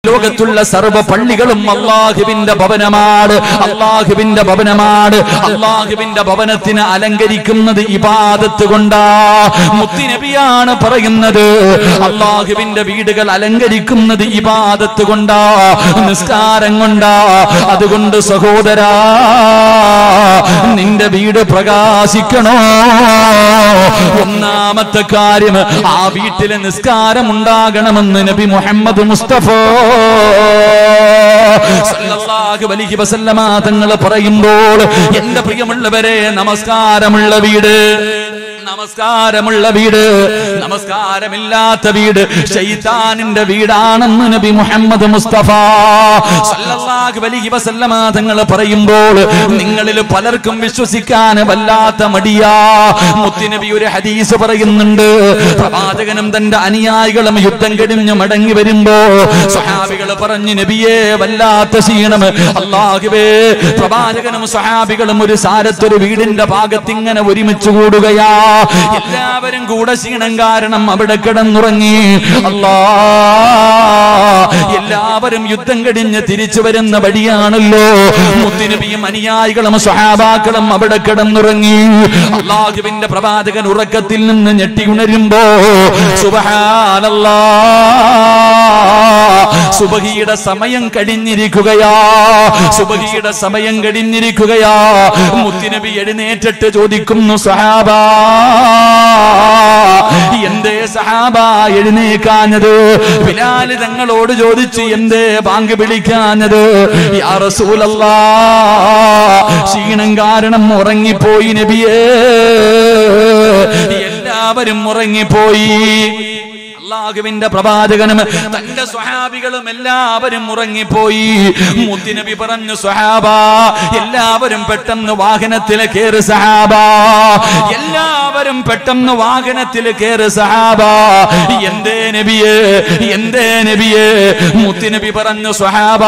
ലോകത്തുള്ള സർവ്വ പള്ളികളും അള്ളാഹുവിന്റെ ഭവനമാണ് അള്ളാഹുവിന്റെ ഭവനമാണ് അള്ളാഹുവിന്റെ ഭവനത്തിന് അലങ്കരിക്കുന്നത് ഇബാദത്ത് കൊണ്ടാ മുത്തിനബിയാണ് പറയുന്നത് അള്ളാഹുവിന്റെ വീടുകൾ അലങ്കരിക്കുന്നത് ഇബാദത്ത് കൊണ്ടാ നിസ്കാരം കൊണ്ടാ അതുകൊണ്ട് സഹോദരാ നിന്റെ വീട് പ്രകാശിക്കണോ ഒന്നാമത്തെ കാര്യം ആ വീട്ടിലെ നിസ്കാരം ഉണ്ടാകണമെന്ന് നബി മുഹമ്മദ് മുസ്തഫ സല്ലല്ലാഹു അലൈഹി വസല്ലമ തങ്ങൾ പറയുമ്പോൾ എന്റെ പ്രിയമുള്ളവരെ നമസ്കാരമുള്ള വീട് നമസ്കാരമുള്ള വീട് നമസ്കാരമില്ലാത്ത വീട് ശൈത്താനിന്റെ വീടാണെന്ന് നബി മുഹമ്മദ് മുസ്തഫ സല്ലല്ലാഹു അലൈഹി വസല്ലമ തങ്ങൾ പറയുമ്പോൾ നിങ്ങളിൽ പലർക്കും വിശ്വസിക്കാൻ വല്ലാത്ത മടിയാ മുത്തുനബി ഒരു ഹദീസ് പറയുന്നുണ്ട് പ്രവാചകനും തന്റെ അനുയായികളും യുദ്ധം കഴിഞ്ഞ് മടങ്ങി വരുമ്പോ സഹാബികൾ പറഞ്ഞു നബിയെ വല്ലാത്ത ക്ഷീണം അള്ളാഹുവേ പ്രവാചകനും സഹാബികളും ഒരു സാരത്തൊരു വീടിന്റെ ഭാഗത്ത് ഇങ്ങനെ ഒരുമിച്ച് കൂടുകയാ എല്ലാവരും കൂടെ ക്ഷീണം കാരണം അവിടെ കിടന്നുറങ്ങി അല്ലാ എല്ലാവരും യുദ്ധം കഴിഞ്ഞ് തിരിച്ചു വരുന്ന വഴിയാണല്ലോ മുത്തുനബിയും അനുയായികളും സഹാബാക്കളും അവിടെ കിടന്നുറങ്ങി അള്ളാഹുവിന്റെ പ്രവാചകൻ ഉറക്കത്തിൽ നിന്ന് ഞെട്ടി ഉണരുമ്പോ സുബഹാനല്ലാ സുബഹിയുടെ സമയം കഴിഞ്ഞിരിക്കുകയാ സുബഹിയുടെ സമയം കഴിഞ്ഞിരിക്കുകയാ മുത്തുനബി എഴുന്നേറ്റിട്ട് ചോദിക്കുന്നു സഹാബ എന്തേ സഹാബ എഴുന്നേക്കാഞ്ഞത് ബിലാല് തങ്ങളോട് ചോദിച്ചു എന്തേ ബാങ്ക് വിളിക്കാഞ്ഞത് യാ റസൂലല്ലാ ക്ഷീണം കാരണം ഉറങ്ങിപ്പോയി നബിയേ എല്ലാവരും ഉറങ്ങിപ്പോയി അള്ളാഹുവിന്റെ പ്രവാചകനും തന്റെ സ്വഹാബികളും എല്ലാവരും ഉറങ്ങിപ്പോയി മുത്തിനബി പറഞ്ഞു സ്വഹാബ എല്ലാവരും പെട്ടെന്ന് വാഹനത്തിൽ കയറി സഹാബ എല്ലാവരും പെട്ടെന്ന് വാഹനത്തിൽ കയറി സഹാബ എന്തേ നബിയേ എന്തേ നബിയേ മുത്തിനബി പറഞ്ഞു സ്വഹാബ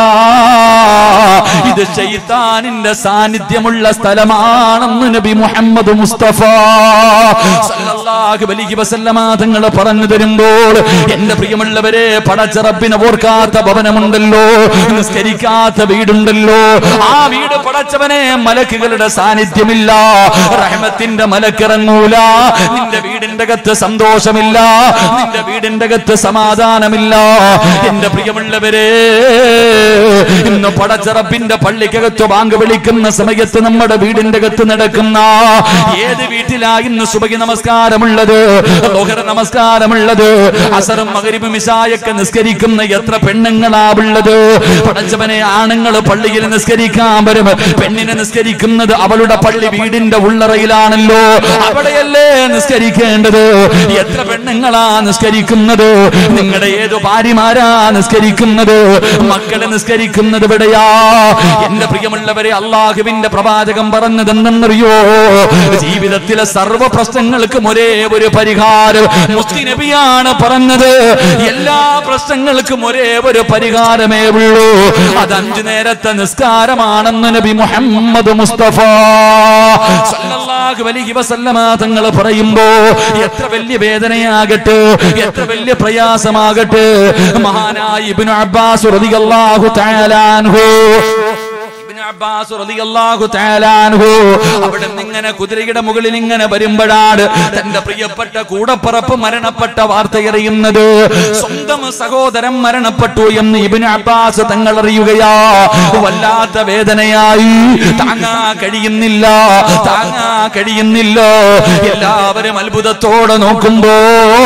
ഇത് ശൈത്താനിന്റെ സാന്നിധ്യമുള്ള സ്ഥലമാണെന്ന് നബി മുഹമ്മദ് മുസ്തഫ സല്ലല്ലാഹു അലൈഹി വസല്ലമ തങ്ങൾ പറഞ്ഞു തരുമ്പോൾ എന്റെ പ്രിയമുള്ളവരെ പടച്ച റബ്ബിനെ ഓർക്കാത്ത ഭവനമുണ്ടല്ലോ നിസ്കരിക്കാത്ത വീടുണ്ടല്ലോ ആ വീട് പടച്ചവനെ മലക്കുകളുടെ സാന്നിധ്യമില്ല റഹ്മത്തിന്റെ മലക്കിറങ്ങൂല നിന്റെ വീടിന്റെ അകത്ത് സന്തോഷമില്ല നിന്റെ വീടിന്റെ അകത്ത് സമാധാനമില്ല എന്റെ പ്രിയമുള്ളവരെ ഇന്ന് പടച്ച റബ്ബിന്റെ പള്ളിക്കകത്ത് ബാങ്ക് വിളിക്കുന്ന സമയത്ത് നമ്മുടെ വീടിന്റെ അകത്ത് നടക്കുന്ന ഏത് വീട്ടിലാ ഇന്ന് സുബഹി നമസ്കാരമുള്ളത് ലോഹര നമസ്കാരമുള്ളത് അസറും മകരിബും ഇശായൊക്കെ നിസ്കരിക്കുന്ന എത്ര പെണ്ണുങ്ങളാ ഉള്ളത് പടച്ചവനെ ആണുങ്ങൾ പള്ളിയിൽ നിസ്കരിക്കാൻ വരും പെണ്ണിനെ നിസ്കരിക്കുന്നത് അവളുടെ പള്ളി വീടിന്റെ ഉള്ളറയിലാണല്ലോ അവിടെയല്ലേ നിസ്കരിക്കേണ്ടത് എത്ര പെണ്ണുങ്ങളാ നിസ്കരിക്കുന്നത് നിങ്ങളുടെ ഏതു ഭാര്യമാരാ നിസ്കരിക്കുന്നത് മക്കളെ നിസ്കരിക്കുന്നത് എവിടെയാ എന്റെ പ്രിയമുള്ളവരെ അള്ളാഹുവിന്റെ പ്രവാചകം പറഞ്ഞത് എന്തെന്നറിയോ ജീവിതത്തിലെ സർവ്വ പ്രശ്നങ്ങൾക്കും ഒരേ ഒരു പരിഹാരം മുസ്തി നബിയാണ് പറഞ്ഞത് എല്ലാ പ്രശ്നങ്ങൾക്കും ഒരേ ഒരു പരിഹാരമേ ഉള്ളൂ അത് അഞ്ചു നേരത്തെ നിസ്കാരമാണെന്ന് നബി മുഹമ്മദ് മുസ്തഫ സല്ലല്ലാഹു അലൈഹി വസല്ലമ തങ്ങൾ പറയുമ്പോ എത്ര വലിയ വേദനയാകട്ടെ എത്ര വലിയ പ്രയാസമാകട്ടെ മഹാനായ ഇബ്നു അബ്ബാസ് റളിയല്ലാഹു തആല അൻഹു ഇബ്നു അബ്ബാസ് റളിയല്ലാഹു തആല അൻഹു അവിടെ ഇങ്ങനെ കുതിരയുടെ മുകളിൽ ഇങ്ങനെ വരുമ്പോഴാണ് തന്റെ പ്രിയപ്പെട്ട കൂടപ്പറപ്പ് മരണപ്പെട്ട വാർത്ത അറിയുന്നത് സ്വന്തം സഹോദരൻ മരണപ്പെട്ടു എന്ന് ഇബ്നു അബ്ബാസ് തങ്ങൾ അറിയുകയാ വല്ലാത്ത വേദനയായി താങ്ങാ കഴിയുന്നില്ല താങ്ങാ കഴിയുന്നില്ല എല്ലാവരും അത്ഭുതത്തോടെ നോക്കുമ്പോ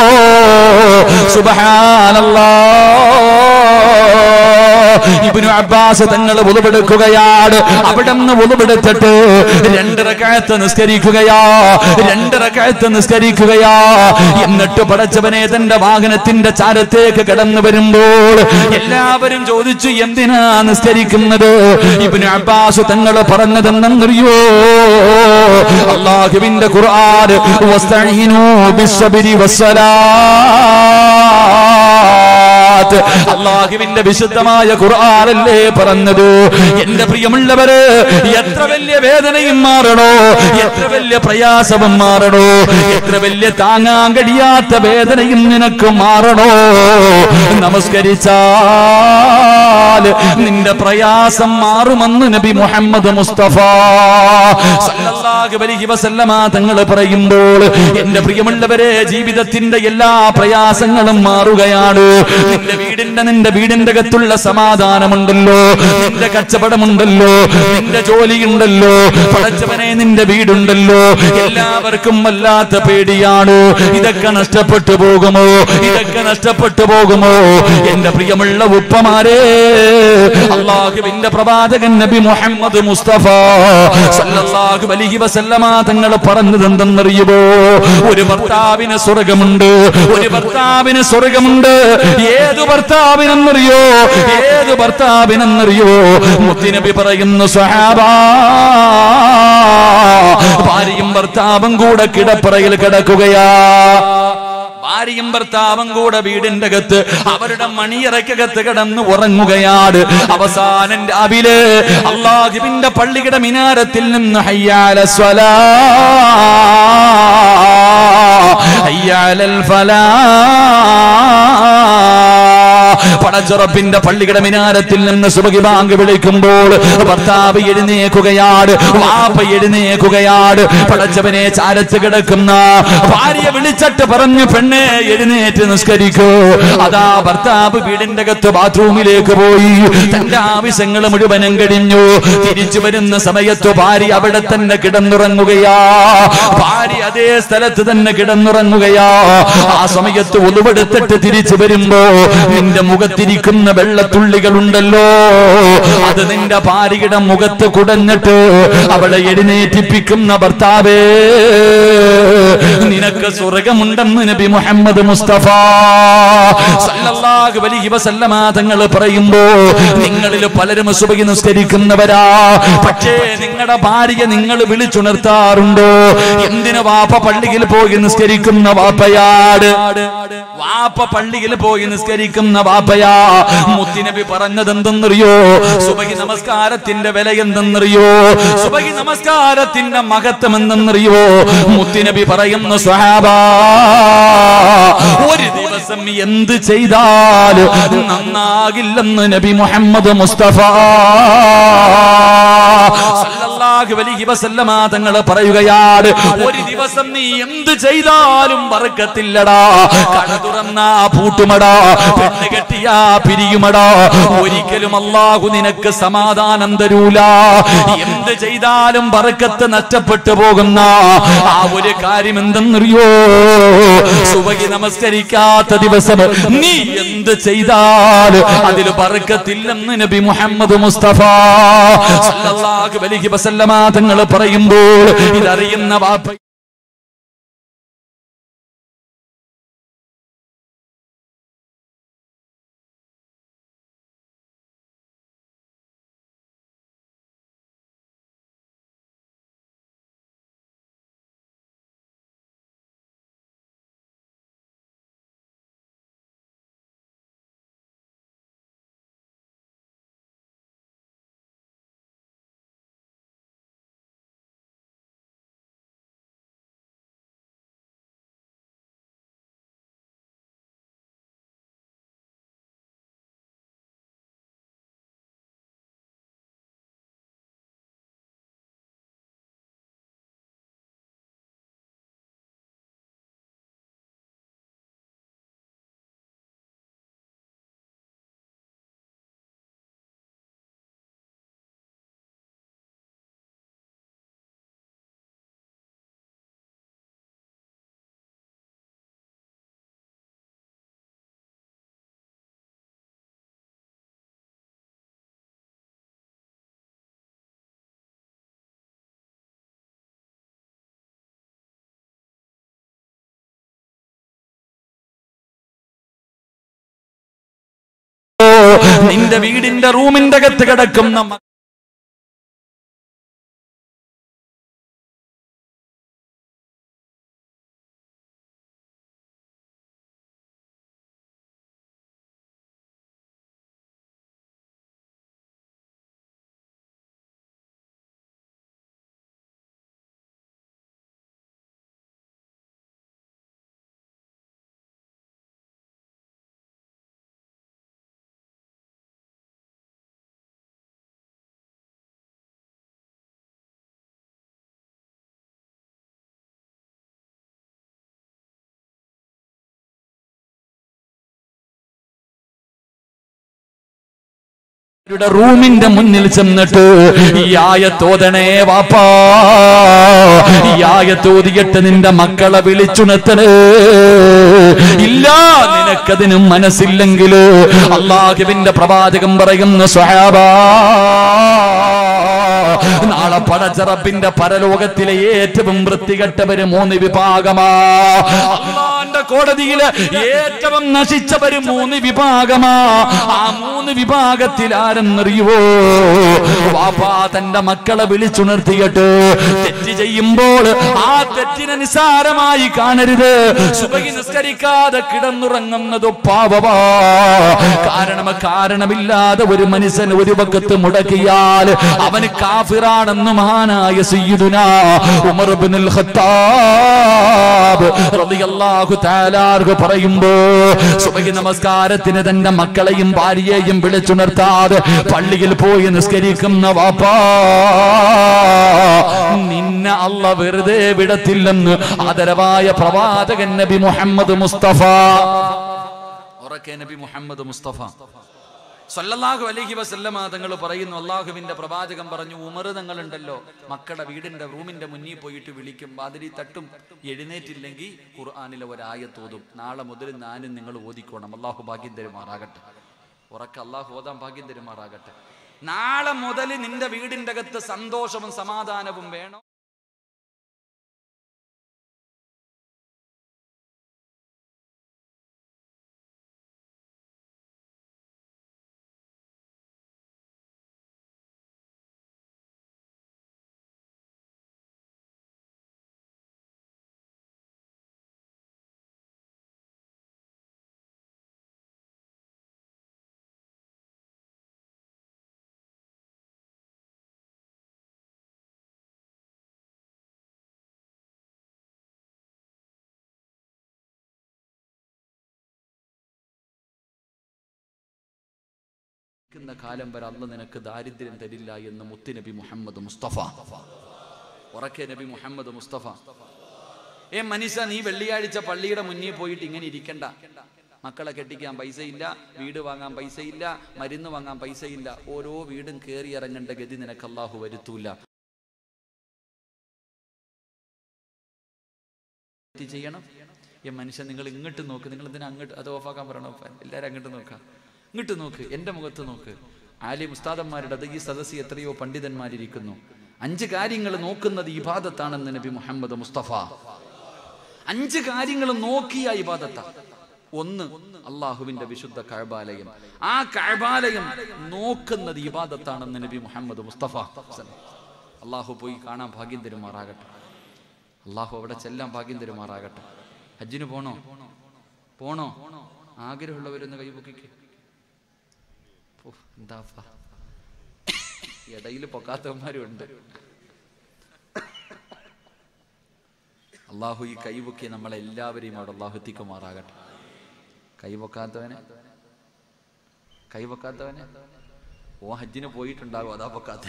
സുബ്ഹാനല്ലാഹ് ഇബ്നു അബ്ബാസ് തങ്ങൾ ഉളവെടുക്കുകയാണ് അവിടെ നിന്ന് ഉളവെടുത്തിട്ട് രണ്ടരക്കാലത്ത് നിസ്കരിക്കുകയാ രണ്ടരക്കാലത്ത് നിസ്കരിക്കുകയാ എന്നിട്ട് പടച്ചവനെ തന്റെ വാഹനത്തിന്റെ ചാരത്തേക്ക് കടന്നു വരുമ്പോൾ എല്ലാവരും ചോദിച്ചു എന്തിനാ നിസ്കരിക്കുന്നത് ഇബ്നു അബ്ബാസ് തങ്ങൾ പറഞ്ഞതെന്നറിയോ അള്ളാഹുവിന്റെ ഖുർആൻ വസ്തഈനു ബിസ്സബ്രി വസ്സലാ സലാത്ത് അള്ളാഹുവിന്റെ വിശുദ്ധമായ ഖുർആനല്ലേ പറഞ്ഞത് എന്റെ പ്രിയമുള്ളവര് എത്ര വലിയ വേദനയും മാറണോ എത്ര വലിയ പ്രയാസവും മാറണോ എത്ര വലിയ താങ്ങാൻ കഴിയാത്ത വേദനയും നിനക്ക് മാറണോ നമസ്കരിച്ചാൽ നിന്റെ പ്രയാസം മാറുമെന്ന് നബി മുഹമ്മദ് മുസ്തഫ സല്ലല്ലാഹു അലൈഹി വസല്ലമ തങ്ങൾ പറയുമ്പോൾ എന്റെ പ്രിയമുള്ളവരെ ജീവിതത്തിന്റെ എല്ലാ പ്രയാസങ്ങളും മാറുകയാണ് നിന്റെ വീടിന്റെ നിന്റെ വീടിന്റെ അകത്തുള്ള സമാധാനമുണ്ടല്ലോ നിന്റെ കച്ചവടമുണ്ടല്ലോ നിന്റെ ജോലിയുണ്ടല്ലോ പടച്ചവനെ നിന്റെ വീടുണ്ടല്ലോ എല്ലാവർക്കും വല്ലാത്ത പേടിയാണ് ഇതൊക്കെ നഷ്ടപ്പെട്ടു പോകുമോ ഇതൊക്കെ നഷ്ടപ്പെട്ടു പോകുമോ എന്റെ പ്രിയമുള്ള ഉപ്പമാരെ അള്ളാഹുവിന്റെ പ്രവാചകൻ നബി മുഹമ്മദ് മുസ്തഫ സല്ലല്ലാഹു അലൈഹി വസല്ലമ തങ്ങൾ പറഞ്ഞത് എന്തെന്നറിയുമോ ഒരു ഭർത്താവിന് സ്വർഗമുണ്ട് ഒരു ഭർത്താവിന് സ്വർഗമുണ്ട് ഏത് ഭർത്താവിനെന്നറിയോ ഏത് ഭർത്താവിനെന്നറിയോ മുത്തിനബി പറയുന്നു സ്വഹാബാ ഭാര്യയും ഭർത്താവും കൂടെ കിടപ്പറയിൽ കിടക്കുകയാ ഭാര്യയും ഭർത്താവും കൂടെ വീടിന്റെ അകത്ത് അവരുടെ മണിയറക്കകത്ത് കിടന്ന് ഉറങ്ങുകയാണ് അവസാനം രാവിലെ അള്ളാഹുവിന്റെ പള്ളിയുടെ മിനാരത്തിൽ നിന്ന് ഹയ്യാല സ്വലാ ഹയ്യാലൽ ഫലാ പടച്ചുറപ്പിന്റെ പള്ളിയുടെ മിനാരത്തിൽ നിന്ന് സുബഹി ബാങ്ക് വിളിക്കുമ്പോൾ ഭർത്താവ് എഴുന്നേക്കുകയാണ് വാപ്പ എഴുന്നേക്കുകയാണ് പടച്ചവനെ ചാരത്ത് കിടക്കുന്ന ഭാര്യ വിളിച്ചിട്ട് പറഞ്ഞു പെണ്ണെ എഴുന്നേറ്റ് നിസ്കരിക്കൂ അതാ ഭർത്താവ് വീടിന്റെ അകത്ത് ബാത്റൂമിലേക്ക് പോയി തന്റെ ആവശ്യങ്ങൾ മുഴുവനും കഴിഞ്ഞു തിരിച്ചു വരുന്ന സമയത്ത് ഭാര്യ അവിടെ തന്നെ കിടന്നുറങ്ങുകയാ ഭാര്യ അതേ സ്ഥലത്ത് തന്നെ കിടന്നുറങ്ങുകയാ ആ സമയത്ത് ഉളുവെടുത്തിട്ട് തിരിച്ചു വരുമ്പോ നിന്റെ മുഖത്തിരിക്കുന്ന വെള്ളത്തുള്ളികളുണ്ടല്ലോ അത് നിന്റെ ഭാര്യയുടെ മുഖത്ത് കുടഞ്ഞിട്ട് അവളെ എഴുന്നേറ്റിപ്പിക്കുന്ന ഭർത്താവേ നിനക്ക് സ്വർഗമുണ്ടെന്ന് നബി മുഹമ്മദ് മുസ്തഫ സല്ലല്ലാഹു അലൈഹി വസല്ലമ തങ്ങൾ പറയുമ്പോ നിങ്ങളിൽ പലരും സുബഹി നിസ്കരിക്കുന്നവരാ പക്ഷേ നിങ്ങളുടെ ഭാര്യ നിങ്ങൾ വിളിച്ചുണർത്താറുണ്ടോ എന്തിന് വാപ്പ പള്ളിയിൽ പോയി നിസ്കരിക്കുന്ന വാപ്പയാട് വാപ്പ പള്ളിയിൽ പോയി നിസ്കരിക്കുന്ന വാപ്പയാ മുത്തിനബി പറഞ്ഞത് എന്തെന്നറിയോ സുബഹി നമസ്കാരത്തിന്റെ വില എന്തെന്നറിയോ സുബഹി നമസ്കാരത്തിന്റെ മഹത്വം എന്തെന്നറിയോ മുത്തിനബി പറയുന്നു സ്വഹാബ ഒരു ദിവസം എന്ത് ചെയ്താൽ നന്നാകില്ലെന്ന് നബി മുഹമ്മദ് മുസ്തഫ സല്ലല്ലാഹു അലൈഹി വസല്ലമ തങ്ങൾ പറയുകയാണ് ഒരു ദിവസം നീ എന്ത് ചെയ്താലും ബർക്കത്തില്ലടാ കട തുറന്നാ പൂട്ടുമടാ പെണ്ണ് കെട്ടിയാ പിരിയുമടാ ഒരിക്കലും അള്ളാഹു നിനക്ക് സമാധാനം തരൂല എന്ത് ചെയ്താലും ബർക്കത്ത് നഷ്ടപ്പെട്ടു പോകുന്ന ആ ഒരു കാര്യം എന്തെന്നറിയോ സുബഹി നമസ്കരിക്കാത്ത ദിവസം നീ എന്ത് ചെയ്താൽ അതിൽ ബർക്കത്തില്ലെന്ന് നബി മുഹമ്മദ് മുസ്തഫ സല്ലല്ലാഹു അലൈഹി വസല്ലമ തങ്ങൾ പറയുമ്പോൾ ഇതറിയുന്ന വാപ്പ നിന്റെ വീടിന്റെ റൂമിന്റെ അകത്ത് കിടക്കുന്ന യുടെ റൂമിന്റെ മുന്നിൽ ചെന്നിട്ട് ഈ ആയത്തോതണേ വാപ്പാ ഈ ആയത്തോതിയിട്ട് നിന്റെ മക്കളെ വിളിച്ചുണർത്തണേ ഇല്ല നിനക്കതിന് മനസ്സില്ലെങ്കിൽ അള്ളാഹുവിന്റെ പ്രവാചകം പറയുന്ന സ്വഹാബാ നാളെ പടച്ചറപ്പിന്റെ പരലോകത്തിലെ ഏറ്റവും വൃത്തികെട്ടവര് മൂന്ന് വിഭാഗമാ അള്ളാന്റെ കോടതിയില് ഏറ്റവും നശിച്ചവര് മൂന്ന് വിഭാഗമാ ആ മൂന്ന് വിഭാഗത്തിൽ ആരെന്നറിയുവോ വാപ്പാ തന്റെ മക്കളെ വിളിച്ചുണർത്തിയിട്ട് തെറ്റ് ചെയ്യുമ്പോൾ ആ തെറ്റിനെ നിസാരമായി കാണരുത് സുബഹി നിസ്കരിക്കാതെ കിടന്നുറങ്ങുന്നത് പാവവാ കാരണം കാരണമില്ലാതെ ഒരു മനുഷ്യൻ ഒരു വക്കത്ത് മുടക്കിയാൽ അവന് കാഫിറാണെന്ന് മഹാനായ സയ്യിദുന ഉമർ ഇബ്നുൽ ഖത്താബ് റളിയല്ലാഹു തആലാർഹു പറയുമ്പോ സുബഹി നമസ്കാരത്തിന് തന്റെ മക്കളെയും ഭാര്യയെയും വിളിച്ചുണർത്താതെ പള്ളിയിൽ പോയി നിസ്കരിക്കുന്ന വാപ്പാ നിന്നെ അല്ല വെറുതെ വിടത്തില്ലെന്ന് ആദരവായ പ്രവാചകൻ നബി മുഹമ്മദ് മുസ്തഫ ഉറക്കെ നബി മുഹമ്മദ് മുസ്തഫ സല്ലല്ലാഹു അലൈഹി വസല്ലമ തങ്ങൾ പറയുന്നു അള്ളാഹുവിന്റെ പ്രവാചകൻ പറഞ്ഞു ഉമർ തങ്ങളുണ്ടല്ലോ മക്കളുടെ വീടിന്റെ റൂമിന്റെ മുന്നിൽ പോയിട്ട് വിളിക്കും വാതിരി തട്ടും എഴുന്നേറ്റില്ലെങ്കിൽ ഖുർആാനിലെ ഒരായത്തോതും നാളെ മുതൽ ഞാനും നിങ്ങൾ ഓതിക്കോണം അള്ളാഹു ഭാഗ്യം തരുമാറാകട്ടെ ഉറക്ക അള്ളാഹു ഓതാൻ ഭാഗ്യം തരുമാറാകട്ടെ നാളെ മുതൽ നിന്റെ വീടിന്റെ അകത്ത് സന്തോഷവും സമാധാനവും വേണം ക്കുന്ന കാലം വരെ അല്ല നിനക്ക് ദാരിദ്ര്യം തരില്ല എന്ന് മുത്തുനബി മുഹമ്മദ് മുസ്തഫ ഉറക്കെ നബി മുഹമ്മദ് മുസ്തഫ ഏ മനുഷ്യ നീ വെള്ളിയാഴ്ച പള്ളിയുടെ മുന്നിൽ പോയിട്ട് ഇങ്ങനെ ഇരിക്കണ്ട മക്കളെ കെട്ടിക്കാൻ പൈസയില്ല വീട് വാങ്ങാൻ പൈസയില്ല മരുന്ന് വാങ്ങാൻ പൈസയില്ല ഓരോ വീടും കയറി ഇറങ്ങേണ്ട ഗതി നിനക്ക് അള്ളാഹു വരുത്തൂല തെറ്റ് ചെയ്യണം ഈ മനുഷ്യൻ നിങ്ങൾ ഇങ്ങോട്ട് നോക്ക് നിങ്ങൾ എന്തിനാ അങ്ങോട്ട് അത് ഓഫാക്കാൻ പറയണോ എല്ലാവരും അങ്ങോട്ട് നോക്കാം ഇങ്ങോട്ട് നോക്ക് എൻ്റെ മുഖത്ത് നോക്ക് ആലി മുസ്താദന്മാരുടെ അത് ഈ സദസ്സിൽ എത്രയോ പണ്ഡിതന്മാരിരിക്കുന്നു അഞ്ച് കാര്യങ്ങൾ നോക്കുന്നത് ഇബാദത്താണെന്ന് നബി മുഹമ്മദ് മുസ്തഫ അഞ്ച് കാര്യങ്ങൾ നോക്കിയ ഇബാദത്ത ഒന്ന് അള്ളാഹുവിന്റെ വിശുദ്ധ കഴബാലയം ആ കഴബാലയം നോക്കുന്നത് ഇബാദത്താണെന്ന് നബി മുഹമ്മദ് മുസ്തഫ അള്ളാഹു പോയി കാണാൻ ഭാഗ്യം തരുമാറാകട്ടെ അള്ളാഹു അവിടെ ചെല്ലാൻ ഭാഗ്യം തരുമാറാകട്ടെ ഹജ്ജിന് പോണോ പോണോ ആഗ്രഹമുള്ളവരൊന്ന് കൈപൊക്കിക്ക് ഓ, എന്താപ്പാ ഇടയിൽ പൊക്കാത്തവന്മാരും ഉണ്ട് അള്ളാഹു ഈ കൈപൊക്കി നമ്മളെല്ലാവരെയും അവിടെ അള്ളാഹു എത്തിക്കുമാറാകട്ടെ കൈപൊക്കാത്തവനെ കൈപൊക്കാത്തവനെ ഓ ഹജ്ജിന് പോയിട്ടുണ്ടാകും അതാ പൊക്കാത്ത